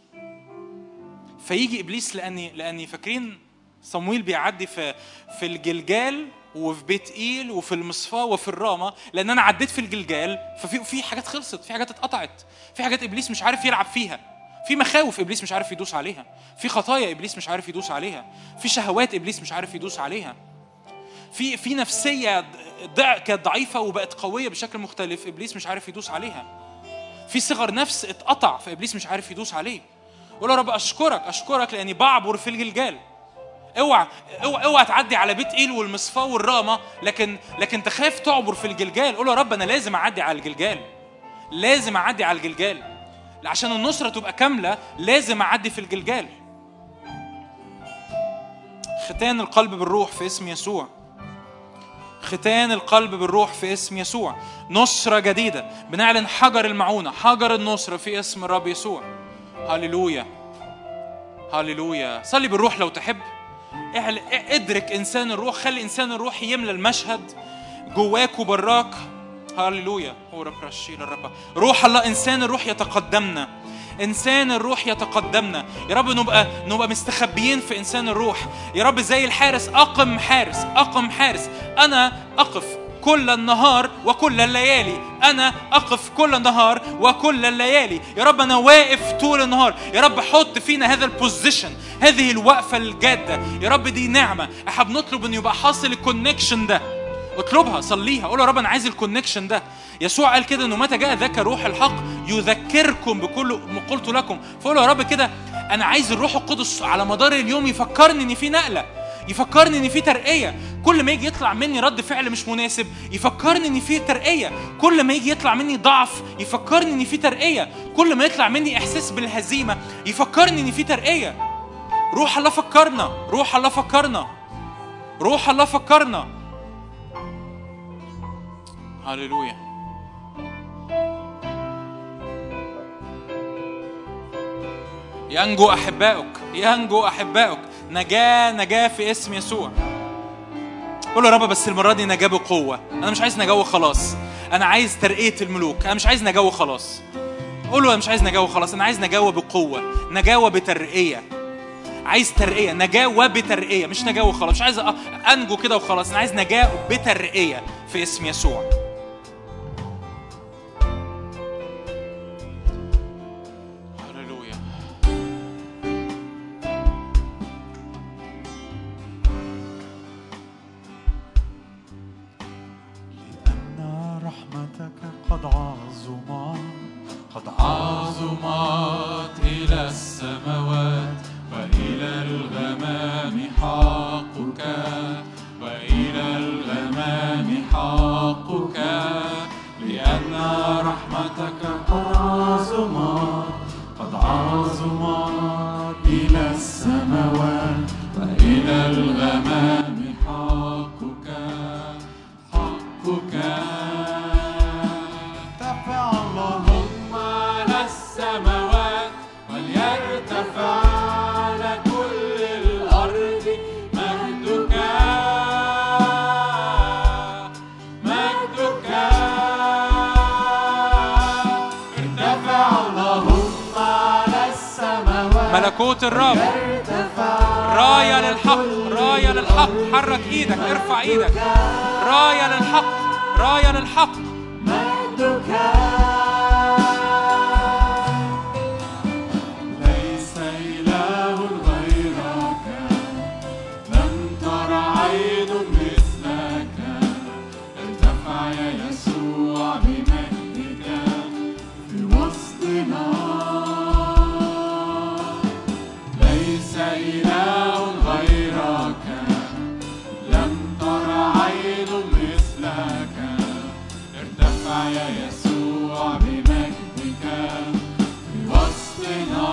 فيجي ابليس لاني لاني فاكرين صمويل بيعدي في في الجلجال وفي بيت ايل وفي المصفاه وفي الرامه لان انا عديت في الجلجال ففي في حاجات خلصت في حاجات اتقطعت في حاجات ابليس مش عارف يلعب فيها في مخاوف ابليس مش عارف يدوس عليها في خطايا ابليس مش عارف يدوس عليها في شهوات ابليس مش عارف يدوس عليها في في نفسيه ضع كانت ضعيفه وبقت قويه بشكل مختلف ابليس مش عارف يدوس عليها في صغر نفس اتقطع فابليس مش عارف يدوس عليه قول يا رب اشكرك اشكرك لاني بعبر في الجلجال اوعى اوعى اوعى تعدي على بيت ايل والمصفاه والرامه لكن لكن تخاف تعبر في الجلجال قول يا رب انا لازم اعدي على الجلجال لازم اعدي على الجلجال عشان النصره تبقى كامله لازم اعدي في الجلجال ختان القلب بالروح في اسم يسوع ختان القلب بالروح في اسم يسوع نصرة جديدة بنعلن حجر المعونة حجر النصرة في اسم الرب يسوع هللويا هللويا صلي بالروح لو تحب اعل- ادرك انسان الروح خلي انسان الروح يملى المشهد جواك وبراك هللويا هو رب رشيل الرب روح الله انسان الروح يتقدمنا انسان الروح يتقدمنا يا رب نبقى نبقى مستخبيين في انسان الروح يا رب زي الحارس اقم حارس اقم حارس انا اقف كل النهار وكل الليالي انا اقف كل النهار وكل الليالي يا رب انا واقف طول النهار يا رب حط فينا هذا البوزيشن هذه الوقفه الجاده يا رب دي نعمه احنا بنطلب ان يبقى حاصل الكونكشن ده اطلبها صليها قول يا رب انا عايز الكونكشن ده يسوع قال كده انه متى جاء ذاك روح الحق يذكركم بكل ما قلت لكم فقول يا رب كده انا عايز الروح القدس على مدار اليوم يفكرني ان في نقله يفكرني ان في ترقيه كل ما يجي يطلع مني رد فعل مش مناسب يفكرني ان في ترقيه كل ما يجي يطلع مني ضعف يفكرني ان في ترقيه كل ما يطلع مني احساس بالهزيمه يفكرني ان في ترقيه روح الله فكرنا روح الله فكرنا روح الله فكرنا هللويا ينجو احبائك ينجو احبائك نجاه نجاه في اسم يسوع قول له يا رب بس المره دي نجاه بقوه انا مش عايز نجاه وخلاص انا عايز ترقيه الملوك انا مش عايز نجاه وخلاص قول له انا مش عايز نجاه وخلاص انا عايز نجاه بقوه نجاه بترقيه عايز ترقيه نجاه وبترقيه مش نجاه وخلاص مش عايز أ- انجو كده وخلاص انا عايز نجاه بترقيه في اسم يسوع هللويا لأن رحمتك قد عظمت قد عظمت إلى السماوات وإلى الغمام حقك وإلى الغمام عظمات إلى السماوات وإلى الغمام حقك حقك ارتفع اللهم على السماوات وليرتفع على كل الأرض مجدك مجدك ارتفع اللهم على السماوات ملكوت الرب ارتفع راية للحق راية للحق حرك ايدك ارفع ايدك راية للحق راية للحق مجدك ليس إله غيرك لم تر عين مثلك ارتفع يا يسوع بمجدك في وسطنا ليس إله غيرك لم تر عين مثلك ارتفع يا يسوع بمجدك في وسطنا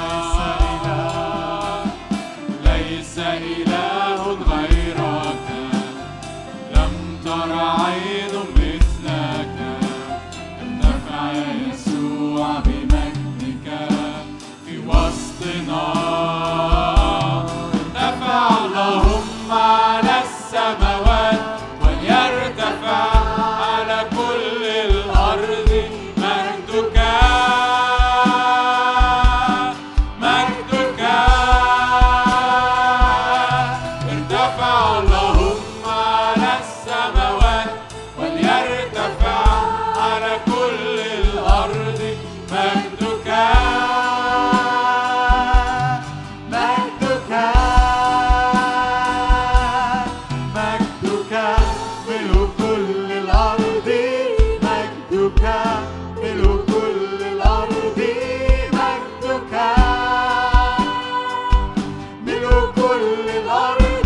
ليس إله غيرك لم تر عين مثلك ارتفع يا يسوع بمجدك في وسطنا ارتفع اللهم على السماوات وليرتفع على كل الأرض مجدك مجدك ارتفع اللهم على السماوات وليرتفع على كل الأرض مجدك مجدك مجدك ملء كل الأرض مجدك ملء كل الأرض مجدك ملء كل الأرض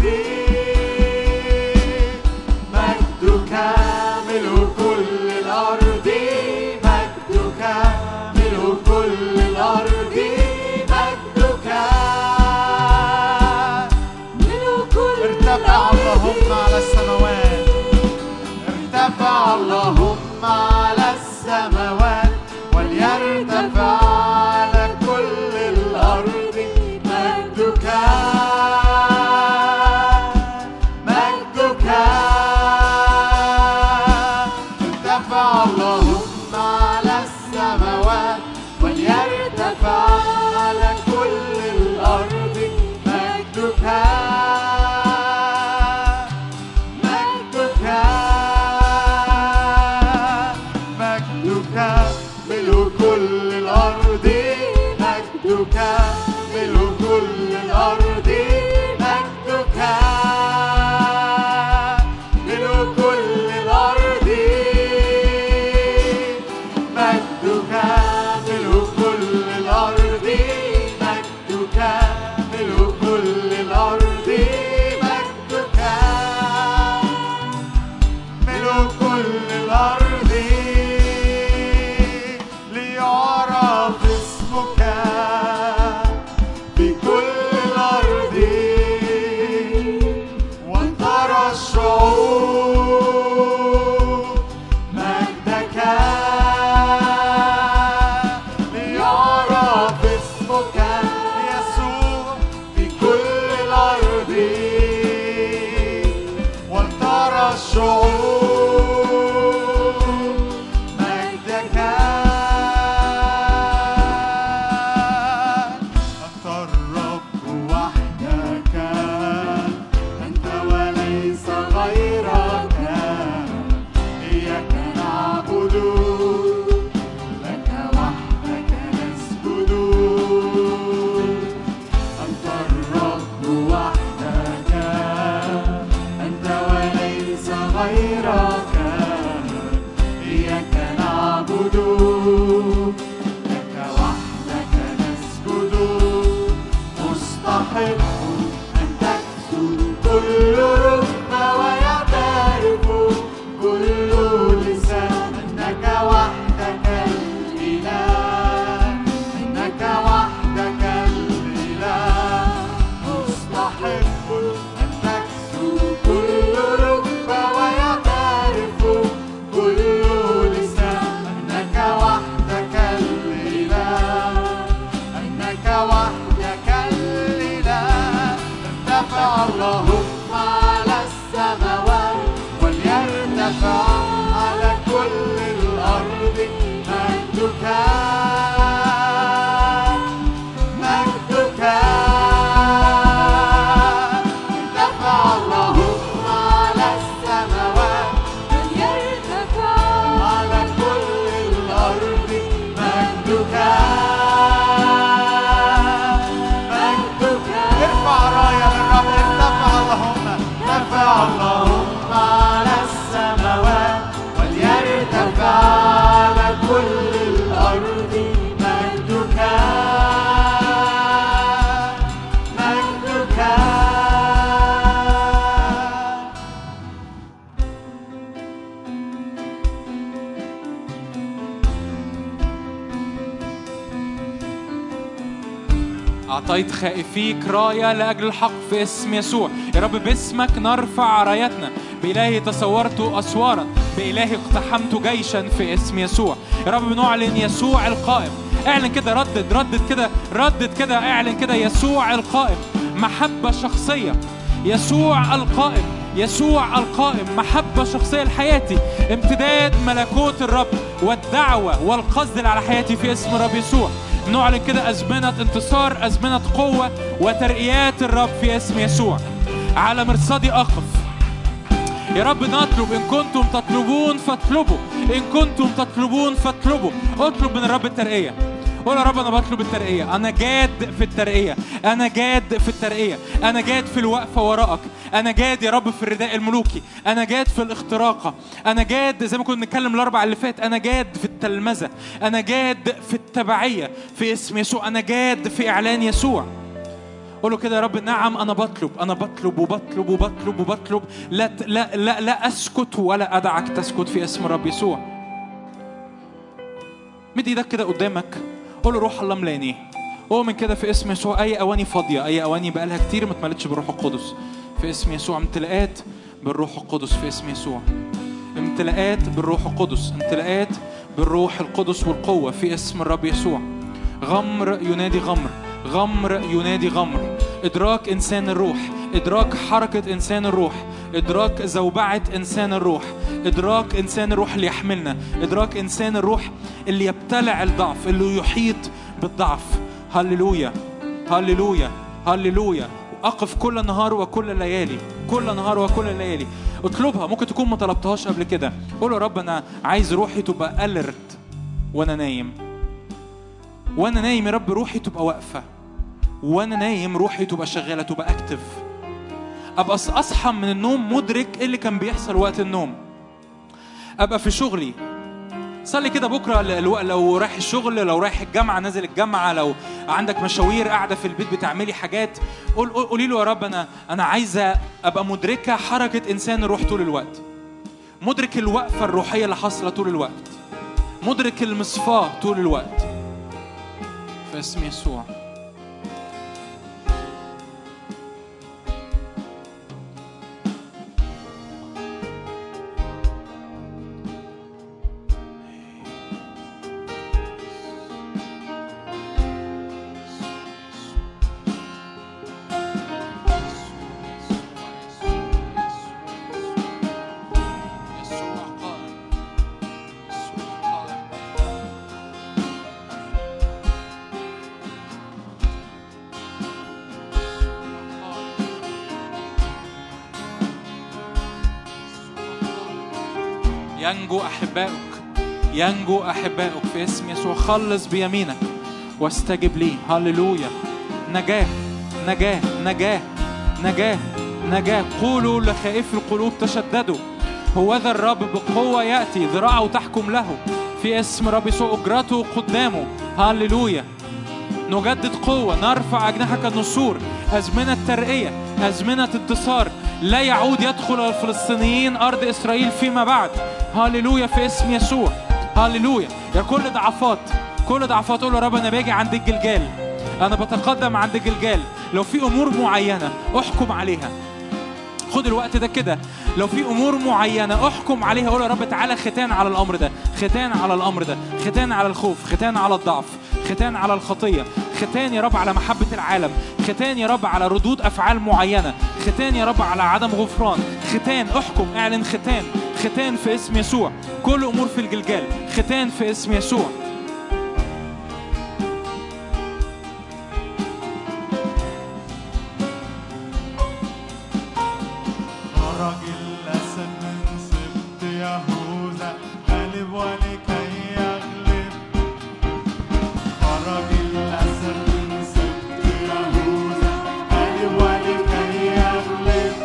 مجدك ملء كل الأرض مجدك ملء كل الأرض مجدك ارتفع اللهم على السماوات ارتفع اللهم على السماوات وليرتفع على كل الأرض مجدك مجدك ارتفع اللهم على السماوات وليرتفع على كل الأرض مجدك مجدك مجدك ملء كل الأرض مجدك ملء كل الأرض مجدك ملء كل الأرض مجدك ملء كل الأرض مجدك ملء كل الأرض مجدك ملء كل الأرض ليعرف اسمك في كل الأرض وانترى الشعوب مجدك ليعرف اسمك يسوع في كل الأرض ولترى الشعوب مجدك أنت الرب وحدك أنت وليس غيرك إياك نعبد لك وحدك نسجد أنت الرب وحدك أنت وليس غيرك إياك نعبد لك وحدك نسجد مستحق أن تكسر كل ركبة ويعترف كل لسان أنك وحدك الإله أنك وحدك أعطيت خائفيك راية لأجل الحق في اسم يسوع يا رب باسمك نرفع رايتنا بإلهي تصورت أسوارا بإلهي اقتحمت جيشا في اسم يسوع يا رب بنعلن يسوع القائم اعلن كده ردد ردد كده ردد كده اعلن كده يسوع القائم محبة شخصية يسوع القائم يسوع القائم محبة شخصية لحياتي امتداد ملكوت الرب والدعوة والقصد على حياتي في اسم الرب يسوع نعلن كده أزمنة انتصار أزمنة قوة وترقيات الرب في اسم يسوع على مرصدي أقف يا رب نطلب إن كنتم تطلبون فاطلبوا إن كنتم تطلبون فاطلبوا اطلب من الرب الترقية قول يا رب أنا بطلب الترقية أنا جاد في الترقية أنا جاد في الترقية أنا جاد في الوقفة وراءك أنا جاد يا رب في الرداء الملوكي أنا جاد في الاختراقة أنا جاد زي ما كنا بنتكلم الأربع اللي فات أنا جاد في التلمذة أنا جاد في التبعية في اسم يسوع أنا جاد في إعلان يسوع قول له كده يا رب نعم انا بطلب انا بطلب وبطلب وبطلب وبطلب لا ت- لا لا, لا اسكت ولا ادعك تسكت في اسم الرب يسوع مد ايدك كده قدامك قول له روح الله ملاني اؤمن كده في اسم يسوع اي اواني فاضيه اي اواني بقالها كتير ما اتملتش بالروح القدس في اسم يسوع امتلاءات بالروح القدس في اسم يسوع امتلاءات بالروح القدس امتلاءات بالروح القدس والقوه في اسم الرب يسوع غمر ينادي غمر غمر ينادي غمر ادراك انسان الروح ادراك حركه انسان الروح ادراك زوبعه انسان الروح ادراك انسان الروح اللي يحملنا ادراك انسان الروح اللي يبتلع الضعف اللي يحيط بالضعف هللويا هللويا هللويا اقف كل نهار وكل ليالي كل نهار وكل ليالي اطلبها ممكن تكون ما طلبتهاش قبل كده قول يا رب انا عايز روحي تبقى الرت وانا نايم وانا نايم يا رب روحي تبقى واقفه وانا نايم روحي تبقى شغاله تبقى اكتف ابقى أص- اصحى من النوم مدرك ايه اللي كان بيحصل وقت النوم ابقى في شغلي صلي كده بكره ل- الو- لو رايح الشغل لو رايح الجامعه نازل الجامعه لو عندك مشاوير قاعده في البيت بتعملي حاجات قول قول- قولي له يا رب انا انا عايزه ابقى مدركه حركه انسان الروح طول الوقت مدرك الوقفه الروحيه اللي حاصله طول الوقت مدرك المصفاه طول الوقت في اسم يسوع يسوع قائم يسوع قائم ينجو أحبائك ينجو أحبائك في اسم يسوع خلص بيمينك واستجب لي هللويا نجاة نجاة نجاة نجاة نجاة قولوا لخائف القلوب تشددوا هو ذا الرب بقوة يأتي ذراعه تحكم له في اسم رب يسوع أجرته قدامه هللويا نجدد قوة نرفع أجنحة كالنسور أزمنة ترقية أزمنة انتصار لا يعود يدخل الفلسطينيين أرض إسرائيل فيما بعد هللويا في اسم يسوع هللويا يا كل ضعفات كل ضعفات قول يا رب أنا باجي عند الجلجال أنا بتقدم عند الجلجال لو في أمور معينة أحكم عليها خد الوقت ده كده لو في امور معينه احكم عليها قول يا رب تعالى ختان على الامر ده ختان على الامر ده ختان على الخوف ختان على الضعف ختان على الخطيه ختان يا رب على محبه العالم ختان يا رب على ردود افعال معينه ختان يا رب على عدم غفران ختان احكم اعلن ختان ختان في اسم يسوع كل امور في الجلجال ختان في اسم يسوع خرج الأسد من سبط يهوذا غالب ولكي يغلب خرج الأسد من سبط يهوذا غالب ولكي يغلب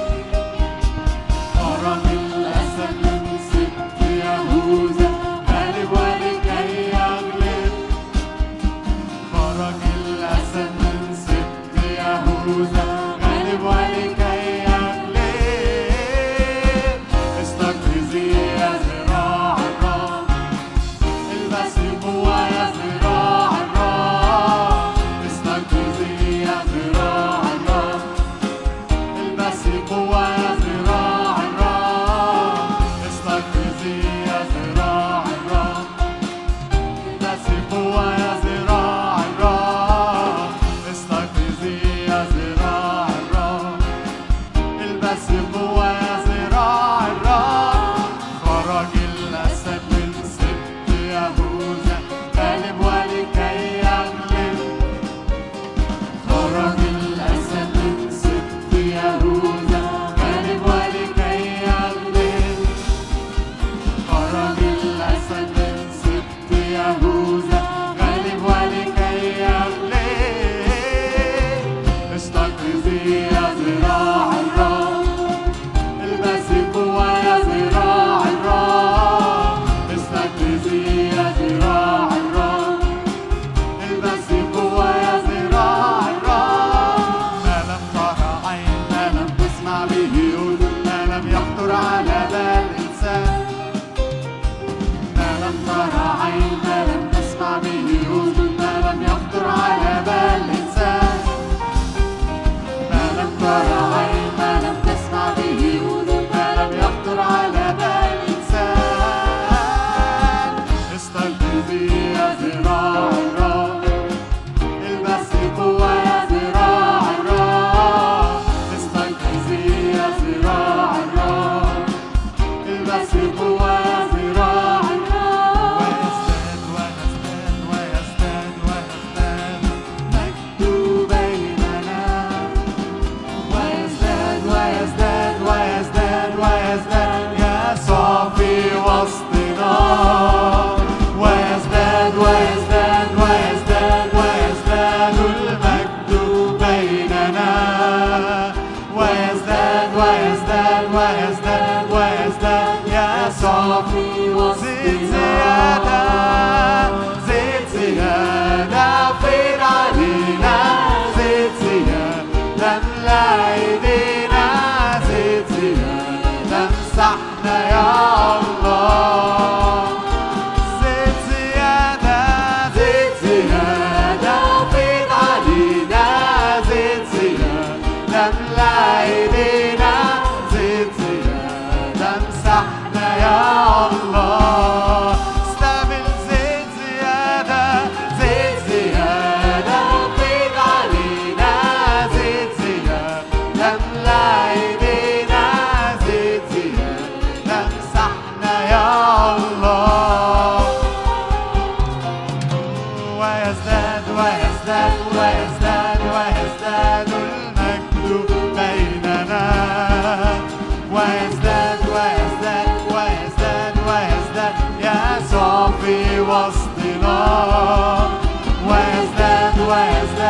خرج الأسد من سبط يهوذا غالب ولكي يغلب خرج الأسد من سبط يهوذا غالب ولكي يغلب استيقظي يا ذراع الرب البسي قوة يا ذراع الرب استيقظي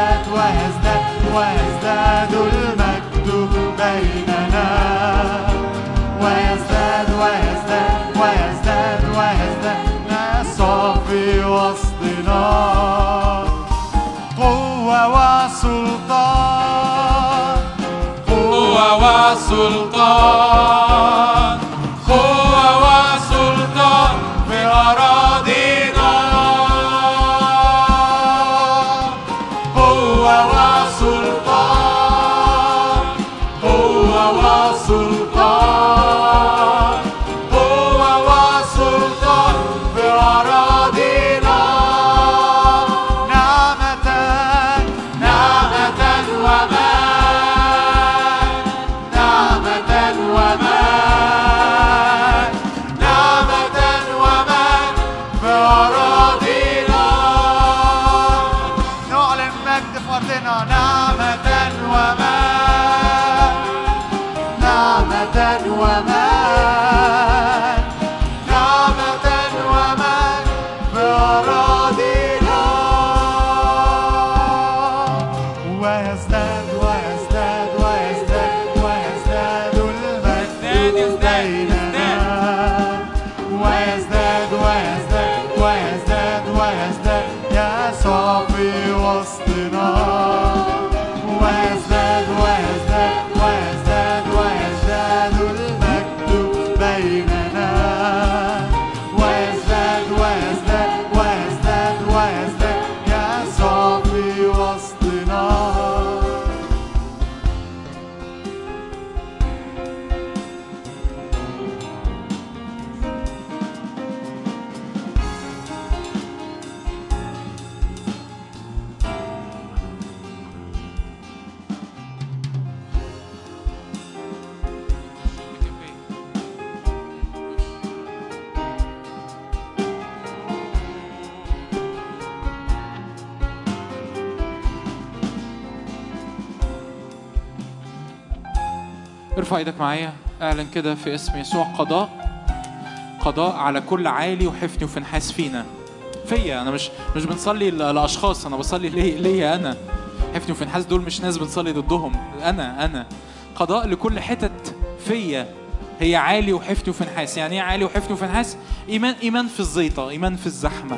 ويزداد ويزداد ويزداد المجد بيننا ويزداد ويزداد ويزداد ويزداد نسعى في وسطنا قوة وسلطان قوة وسلطان قوة وسلطان في أراضينا قوة وسلطان قوة وسلطان قوة وسلطان في أراضينا نعمة نعمة ومان نعمة ومان نعمة ومان في أراضينا نعلن مجد في أرضنا نعمة ومان نعمة ومان نعمة ومان في أراضينا ويزداد ويزداد ويزداد ويزداد المجد بيننا ويزداد ويزداد ويزداد ويزداد يسوع في وسطنا ويزداد ويزداد ويزداد ويزداد المجد بيننا ويزداد ويزداد ويزداد ويزداد يسوع في وسطنا ارفع ايدك معايا اعلن كده في اسم يسوع قضاء قضاء على كل عالي وحفني وفنحاس فينا فيا انا مش مش بنصلي ل- لاشخاص انا بصلي لي ليا انا حفني وفنحاس دول مش ناس بنصلي ضدهم انا انا قضاء لكل حتت فيا هي عالي وحفني وفنحاس يعني ايه عالي وحفني وفنحاس ايمان ايمان في الزيطه ايمان في الزحمه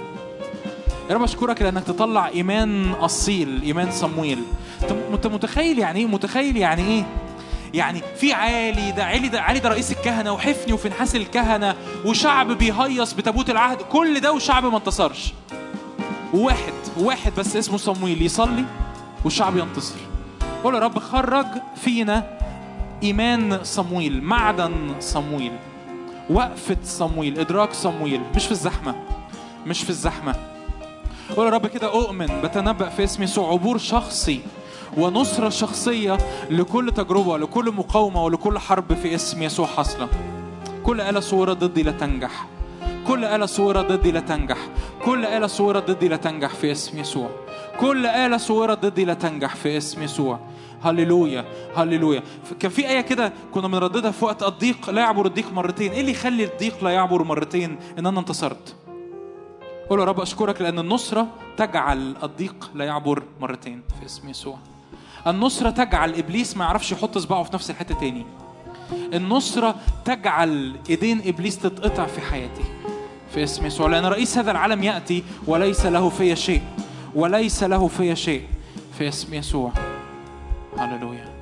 يا رب اشكرك لانك تطلع ايمان اصيل ايمان صمويل انت انت متخيل يعني ايه متخيل يعني ايه يعني في عالي ده عالي ده عالي ده رئيس الكهنه وحفني وفنحاس الكهنه وشعب بيهيص بتابوت العهد كل ده والشعب ما انتصرش وواحد واحد بس اسمه صمويل يصلي والشعب ينتصر قول يا رب خرج فينا ايمان صمويل معدن صمويل وقفه صمويل ادراك صمويل مش في الزحمه مش في الزحمه قول يا رب كده أؤمن بتنبأ في اسم يسوع عبور شخصي ونصرة شخصية لكل تجربة لكل مقاومة ولكل حرب في اسم يسوع حاصلة كل آلة صورة ضدي لا تنجح كل آلة صورة ضدي لا تنجح كل آلة صورة ضدي لا تنجح في اسم يسوع كل آلة صورة ضدي لا تنجح في اسم يسوع هللويا هللويا كان في آية كده كنا بنرددها في وقت الضيق لا يعبر الضيق مرتين ايه اللي يخلي الضيق لا يعبر مرتين ان انا انتصرت قول يا رب اشكرك لان النصره تجعل الضيق لا يعبر مرتين في اسم يسوع النصره تجعل ابليس ما يعرفش يحط صباعه في نفس الحته تاني النصره تجعل ايدين ابليس تتقطع في حياتي في اسم يسوع لان رئيس هذا العالم ياتي وليس له في شيء وليس له في شيء في اسم يسوع هللويا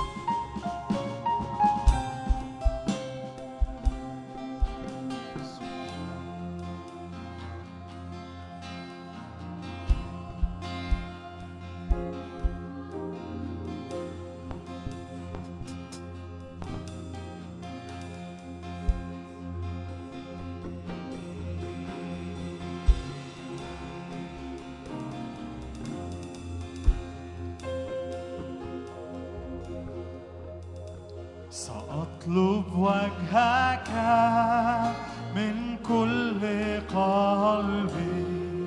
سأطلب وجهك من كل قلبي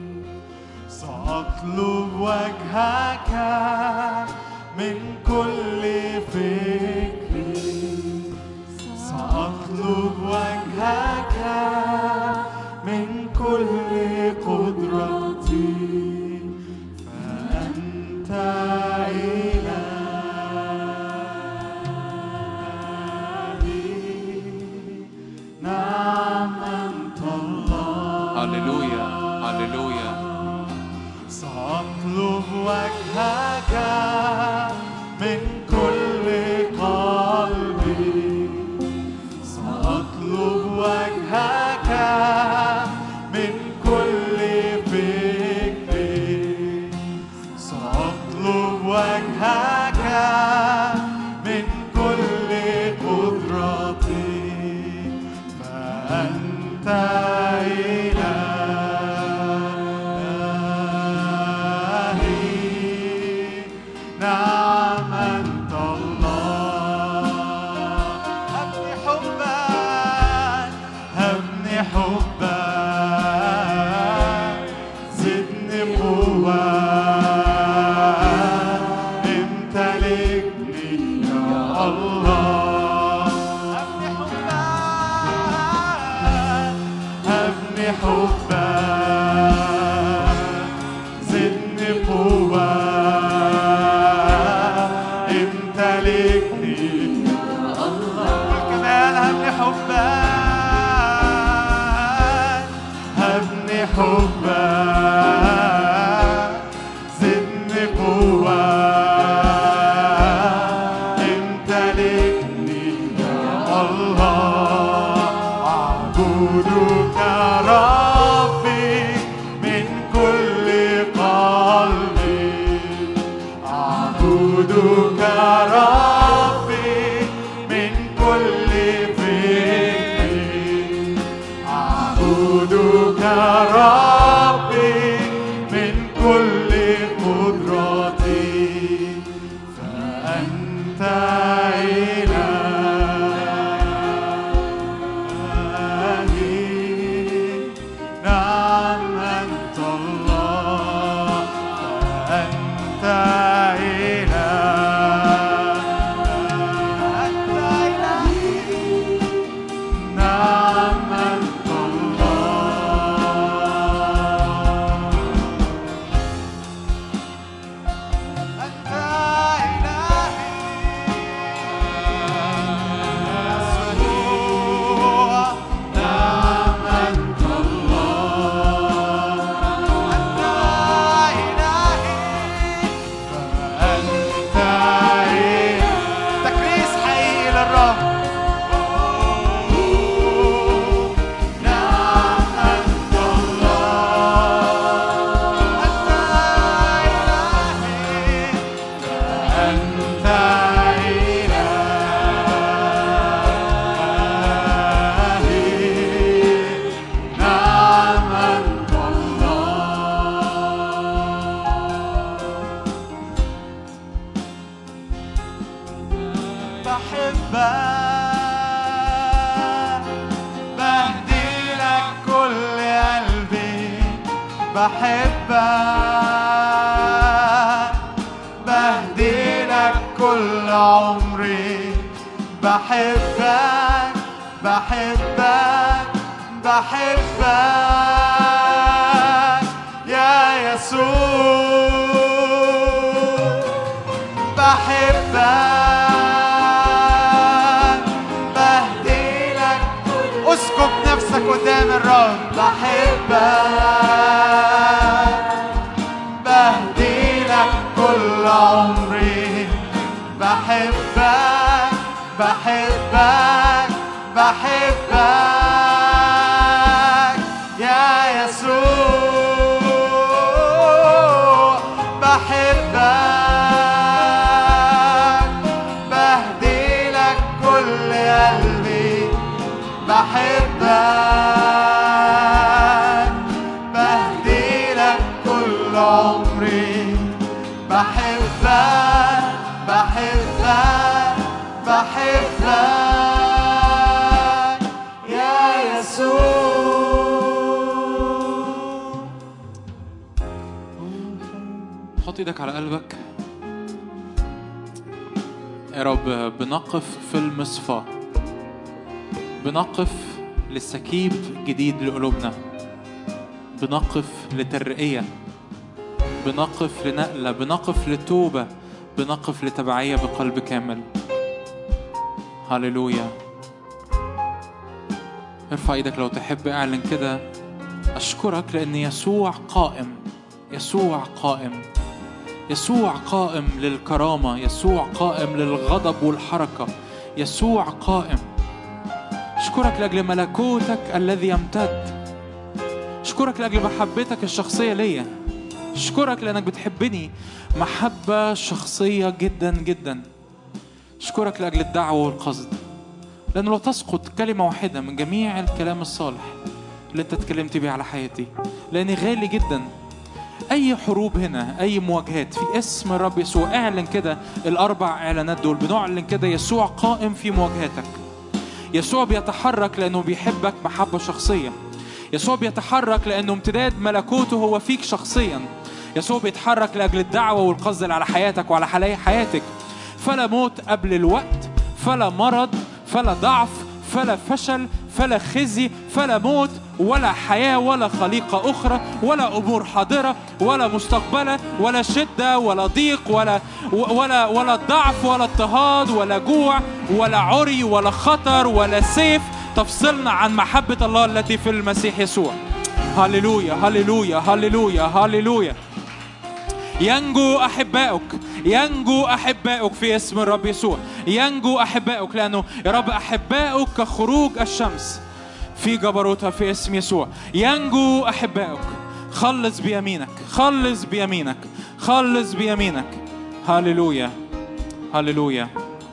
سأطلب وجهك من كل فكري سأطلب وجهك من كل قدرتي فأنت نعم أنت الله هللويا هللويا سأطلب وجهك من كل قلبي سأطلب وجهك من كل فكري سأطلب وجهك من كل قدرتي فأنت إلهي نعم أنت الله هبني حبك هبني حبك زدني قوة امتلكني يا الله هبني حبك هبني حبك زدني قوة امتلكني يا الله كمان هبني حبك هبني حبك زدني قوة امتلكني يا الله أعبدك ربي من كل قلبي أعبدك ربي من كل فكري أعبدك ربي من كل قدرتي فأنت إلهي نعم أنت الله فأنت إله أنت إلهي نعم أنت الله أنت إلهي يسوع نعم أنت الله أنت إلهي فأنت إلهي تكريس حقيقي للرب نعم أنت الله أنت إلهي أنت إلهي نعم أنت الله بحبك بهدي لك كل قلبي بحبك بهدي لك كل عمري بحبك بحبك بحبك يا يسوع بحبك بهديلك اسكب نفسك قدام الرب بحبك بهديلك كل عمري بحبك بحبك بحبك يا يسوع بحبك بهديلك كل قلبي بحبك بهديلك كل عمري بحبك بحبك بحبك يا يسوع حط ايدك على قلبك يا رب بنقف في المصفى بنقف للسكيب جديد لقلوبنا بنقف لترقية بنقف لنقلة بنقف لتوبة بنقف لتبعية بقلب كامل هللويا ارفع ايدك لو تحب اعلن كده اشكرك لان يسوع قائم يسوع قائم يسوع قائم للكرامه يسوع قائم للغضب والحركه يسوع قائم اشكرك لاجل ملكوتك الذي يمتد اشكرك لاجل محبتك الشخصيه ليا اشكرك لانك بتحبني محبه شخصيه جدا جدا اشكرك لاجل الدعوه والقصد لانه لو تسقط كلمه واحده من جميع الكلام الصالح اللي انت اتكلمت بيه على حياتي لاني غالي جدا اي حروب هنا اي مواجهات في اسم الرب يسوع اعلن كده الاربع اعلانات دول بنعلن كده يسوع قائم في مواجهتك يسوع بيتحرك لانه بيحبك محبه شخصيه يسوع بيتحرك لانه امتداد ملكوته هو فيك شخصيا يسوع بيتحرك لاجل الدعوه والقصد اللي على حياتك وعلى حياة حياتك فلا موت قبل الوقت فلا مرض فلا ضعف فلا فشل فلا خزي فلا موت ولا حياة ولا خليقة أخرى ولا أمور حاضرة ولا مستقبلة ولا شدة ولا ضيق ولا ولا ولا ضعف ولا اضطهاد ولا جوع ولا عري ولا خطر ولا سيف تفصلنا عن محبة الله التي في المسيح يسوع هللويا هللويا هللويا هللويا ينجو أحبائك ينجو أحبائك في اسم الرب يسوع ينجو أحبائك لأنه يا رب أحبائك كخروج الشمس في جبروتها في اسم يسوع ينجو أحبائك خلص بيمينك خلص بيمينك خلص بيمينك هللويا هللويا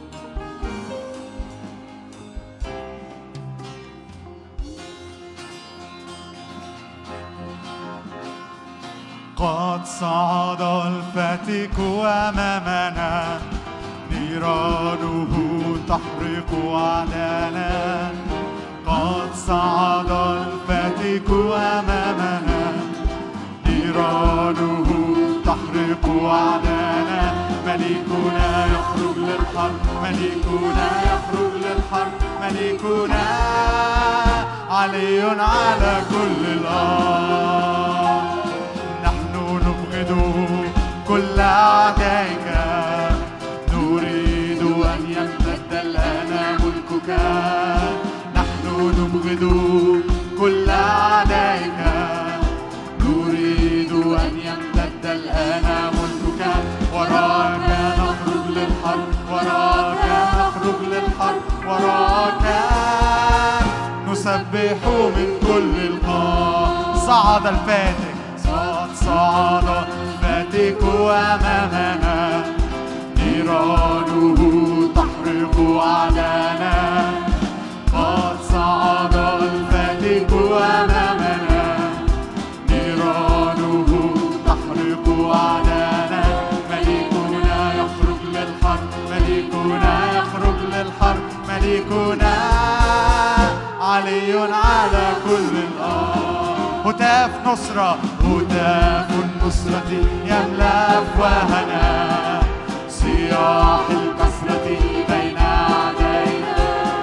قد صعد الفاتك أمامنا نيرانه تحرق أعلانا قد صعد الفاتك أمامنا نيرانه تحرق أعلانا ملكنا يخرج للحرب ملكنا يخرج للحرب ملكنا علي على كل الأرض نحن نبغض كل أعدائك نريد أن يمتد الآن ملكك نحن نبغض كل أعدائك نريد أن يمتد الآن ملكك وراك نخرج للحرب وراك نخرج للحرب وراك نسبح من كل القاع صعد الفاتح صعد صعد الفاتك أمامنا نيرانه تحرق أعلانا قد صعد الفاتك أمامنا نيرانه تحرق أعلانا ملكنا يخرج للحرب ملكنا يخرج للحرب ملكنا علي على كل الأرض هتاف نصرة هتاف النصرة يملأ أفواهنا صياح الكسرة بين أعدائنا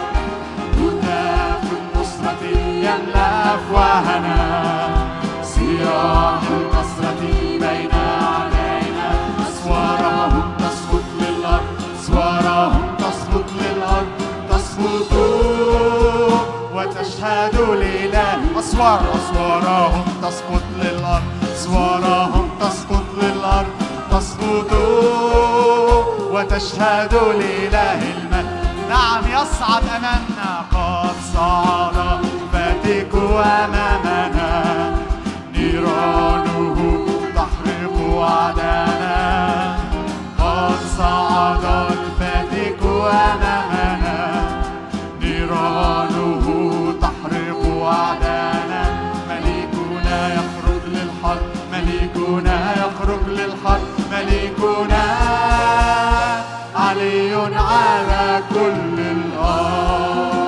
هتاف النصرة يملأ أفواهنا صياح الكسرة بين أعدائنا أسوارهم تسقط للأرض أسوارهم تسقط للأرض تسقط وتشهد لله أسوار أسوارهم تسقط للأرض أسوارهم تسقط للأرض تسقط وتشهد لله المجد نعم يصعد أمامنا قد صعد فاتك أمامنا نيرانه تحرق أعدانا قد صعد الفاتك أمامنا نيرانه تحرق أعدانا ملكنا يخرج للحرب ملكنا يخرج للحرب ملكنا علي على كل الأرض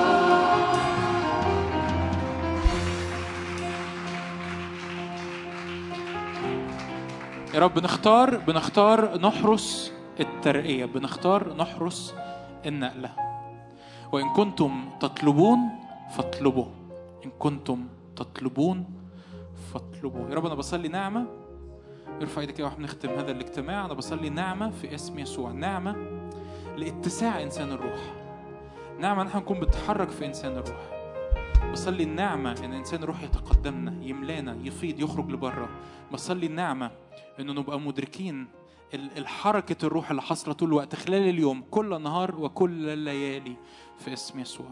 يا رب بنختار بنختار نحرس الترقية بنختار نحرس النقلة وإن كنتم تطلبون فاطلبوا إن كنتم تطلبون فاطلبوا يا رب أنا بصلي نعمة ارفع ايدك كده واحنا بنختم هذا الاجتماع انا بصلي نعمه في اسم يسوع نعمه لاتساع انسان الروح نعمه ان احنا نكون بنتحرك في انسان الروح بصلي النعمة إن إنسان الروح يتقدمنا يملانا يفيض يخرج لبره بصلي النعمة إنه نبقى مدركين ال- الحركة الروح اللي حاصلة طول الوقت خلال اليوم كل نهار وكل الليالي في اسم يسوع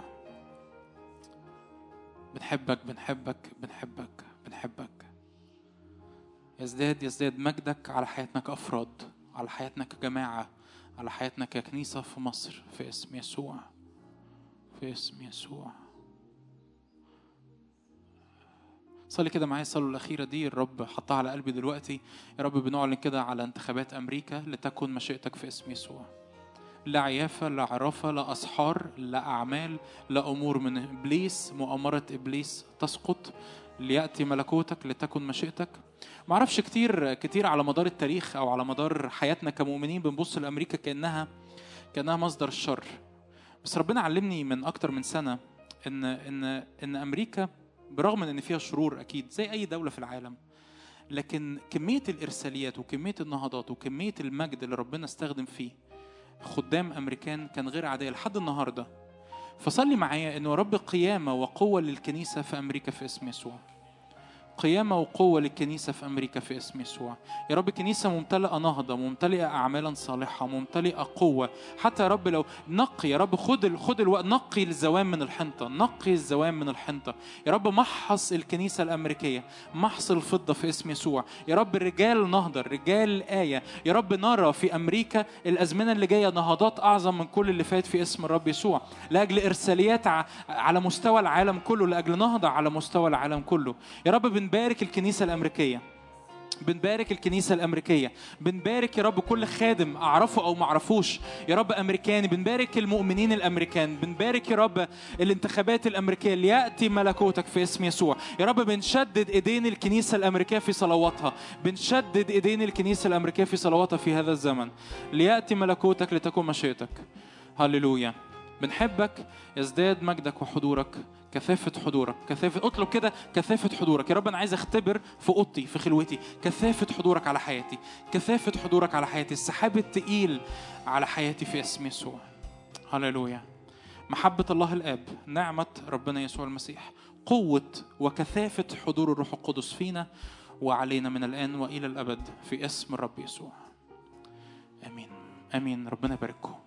بنحبك بنحبك بنحبك بنحبك يزداد يزداد مجدك على حياتنا كأفراد على حياتنا كجماعة على حياتنا ككنيسة في مصر في اسم يسوع في اسم يسوع صلي كده معايا الصلاة الأخيرة دي الرب حطها على قلبي دلوقتي يا رب بنعلن كده على انتخابات أمريكا لتكن مشيئتك في اسم يسوع لا عيافة لا عرافة لا أسحار لا أعمال لا أمور من إبليس مؤامرة إبليس تسقط ليأتي ملكوتك لتكن مشيئتك معرفش كتير كتير على مدار التاريخ أو على مدار حياتنا كمؤمنين بنبص لأمريكا كأنها كأنها مصدر الشر بس ربنا علمني من أكتر من سنة إن إن إن أمريكا برغم ان فيها شرور اكيد زي اي دوله في العالم لكن كميه الارساليات وكميه النهضات وكميه المجد اللي ربنا استخدم فيه خدام امريكان كان غير عاديه لحد النهارده فصلي معايا انه رب قيامه وقوه للكنيسه في امريكا في اسم يسوع قيامة وقوة للكنيسة في أمريكا في اسم يسوع يا رب كنيسة ممتلئة نهضة ممتلئة أعمالا صالحة ممتلئة قوة حتى يا رب لو نقي يا رب خد ال... خد الوقت نقي الزوام من الحنطة نقي الزوام من الحنطة يا رب محص الكنيسة الأمريكية محص الفضة في اسم يسوع يا رب رجال نهضة رجال الآية يا رب نرى في أمريكا الأزمنة اللي جاية نهضات أعظم من كل اللي فات في اسم الرب يسوع لأجل إرساليات ع... على مستوى العالم كله لأجل نهضة على مستوى العالم كله يا رب بنبارك الكنيسة الأمريكية بنبارك الكنيسة الأمريكية بنبارك يا رب كل خادم أعرفه أو معرفوش يا رب أمريكاني بنبارك المؤمنين الأمريكان بنبارك يا رب الانتخابات الأمريكية ليأتي ملكوتك في اسم يسوع يا رب بنشدد إيدين الكنيسة الأمريكية في صلواتها بنشدد إيدين الكنيسة الأمريكية في صلواتها في هذا الزمن ليأتي ملكوتك لتكون مشيئتك هللويا بنحبك يزداد مجدك وحضورك كثافة حضورك كثافة اطلب كده كثافة حضورك يا رب أنا عايز أختبر في أوضتي في خلوتي كثافة حضورك على حياتي كثافة حضورك على حياتي السحاب التقيل على حياتي في اسم يسوع هللويا محبة الله الآب نعمة ربنا يسوع المسيح قوة وكثافة حضور الروح القدس فينا وعلينا من الآن وإلى الأبد في اسم الرب يسوع آمين آمين ربنا يبارككم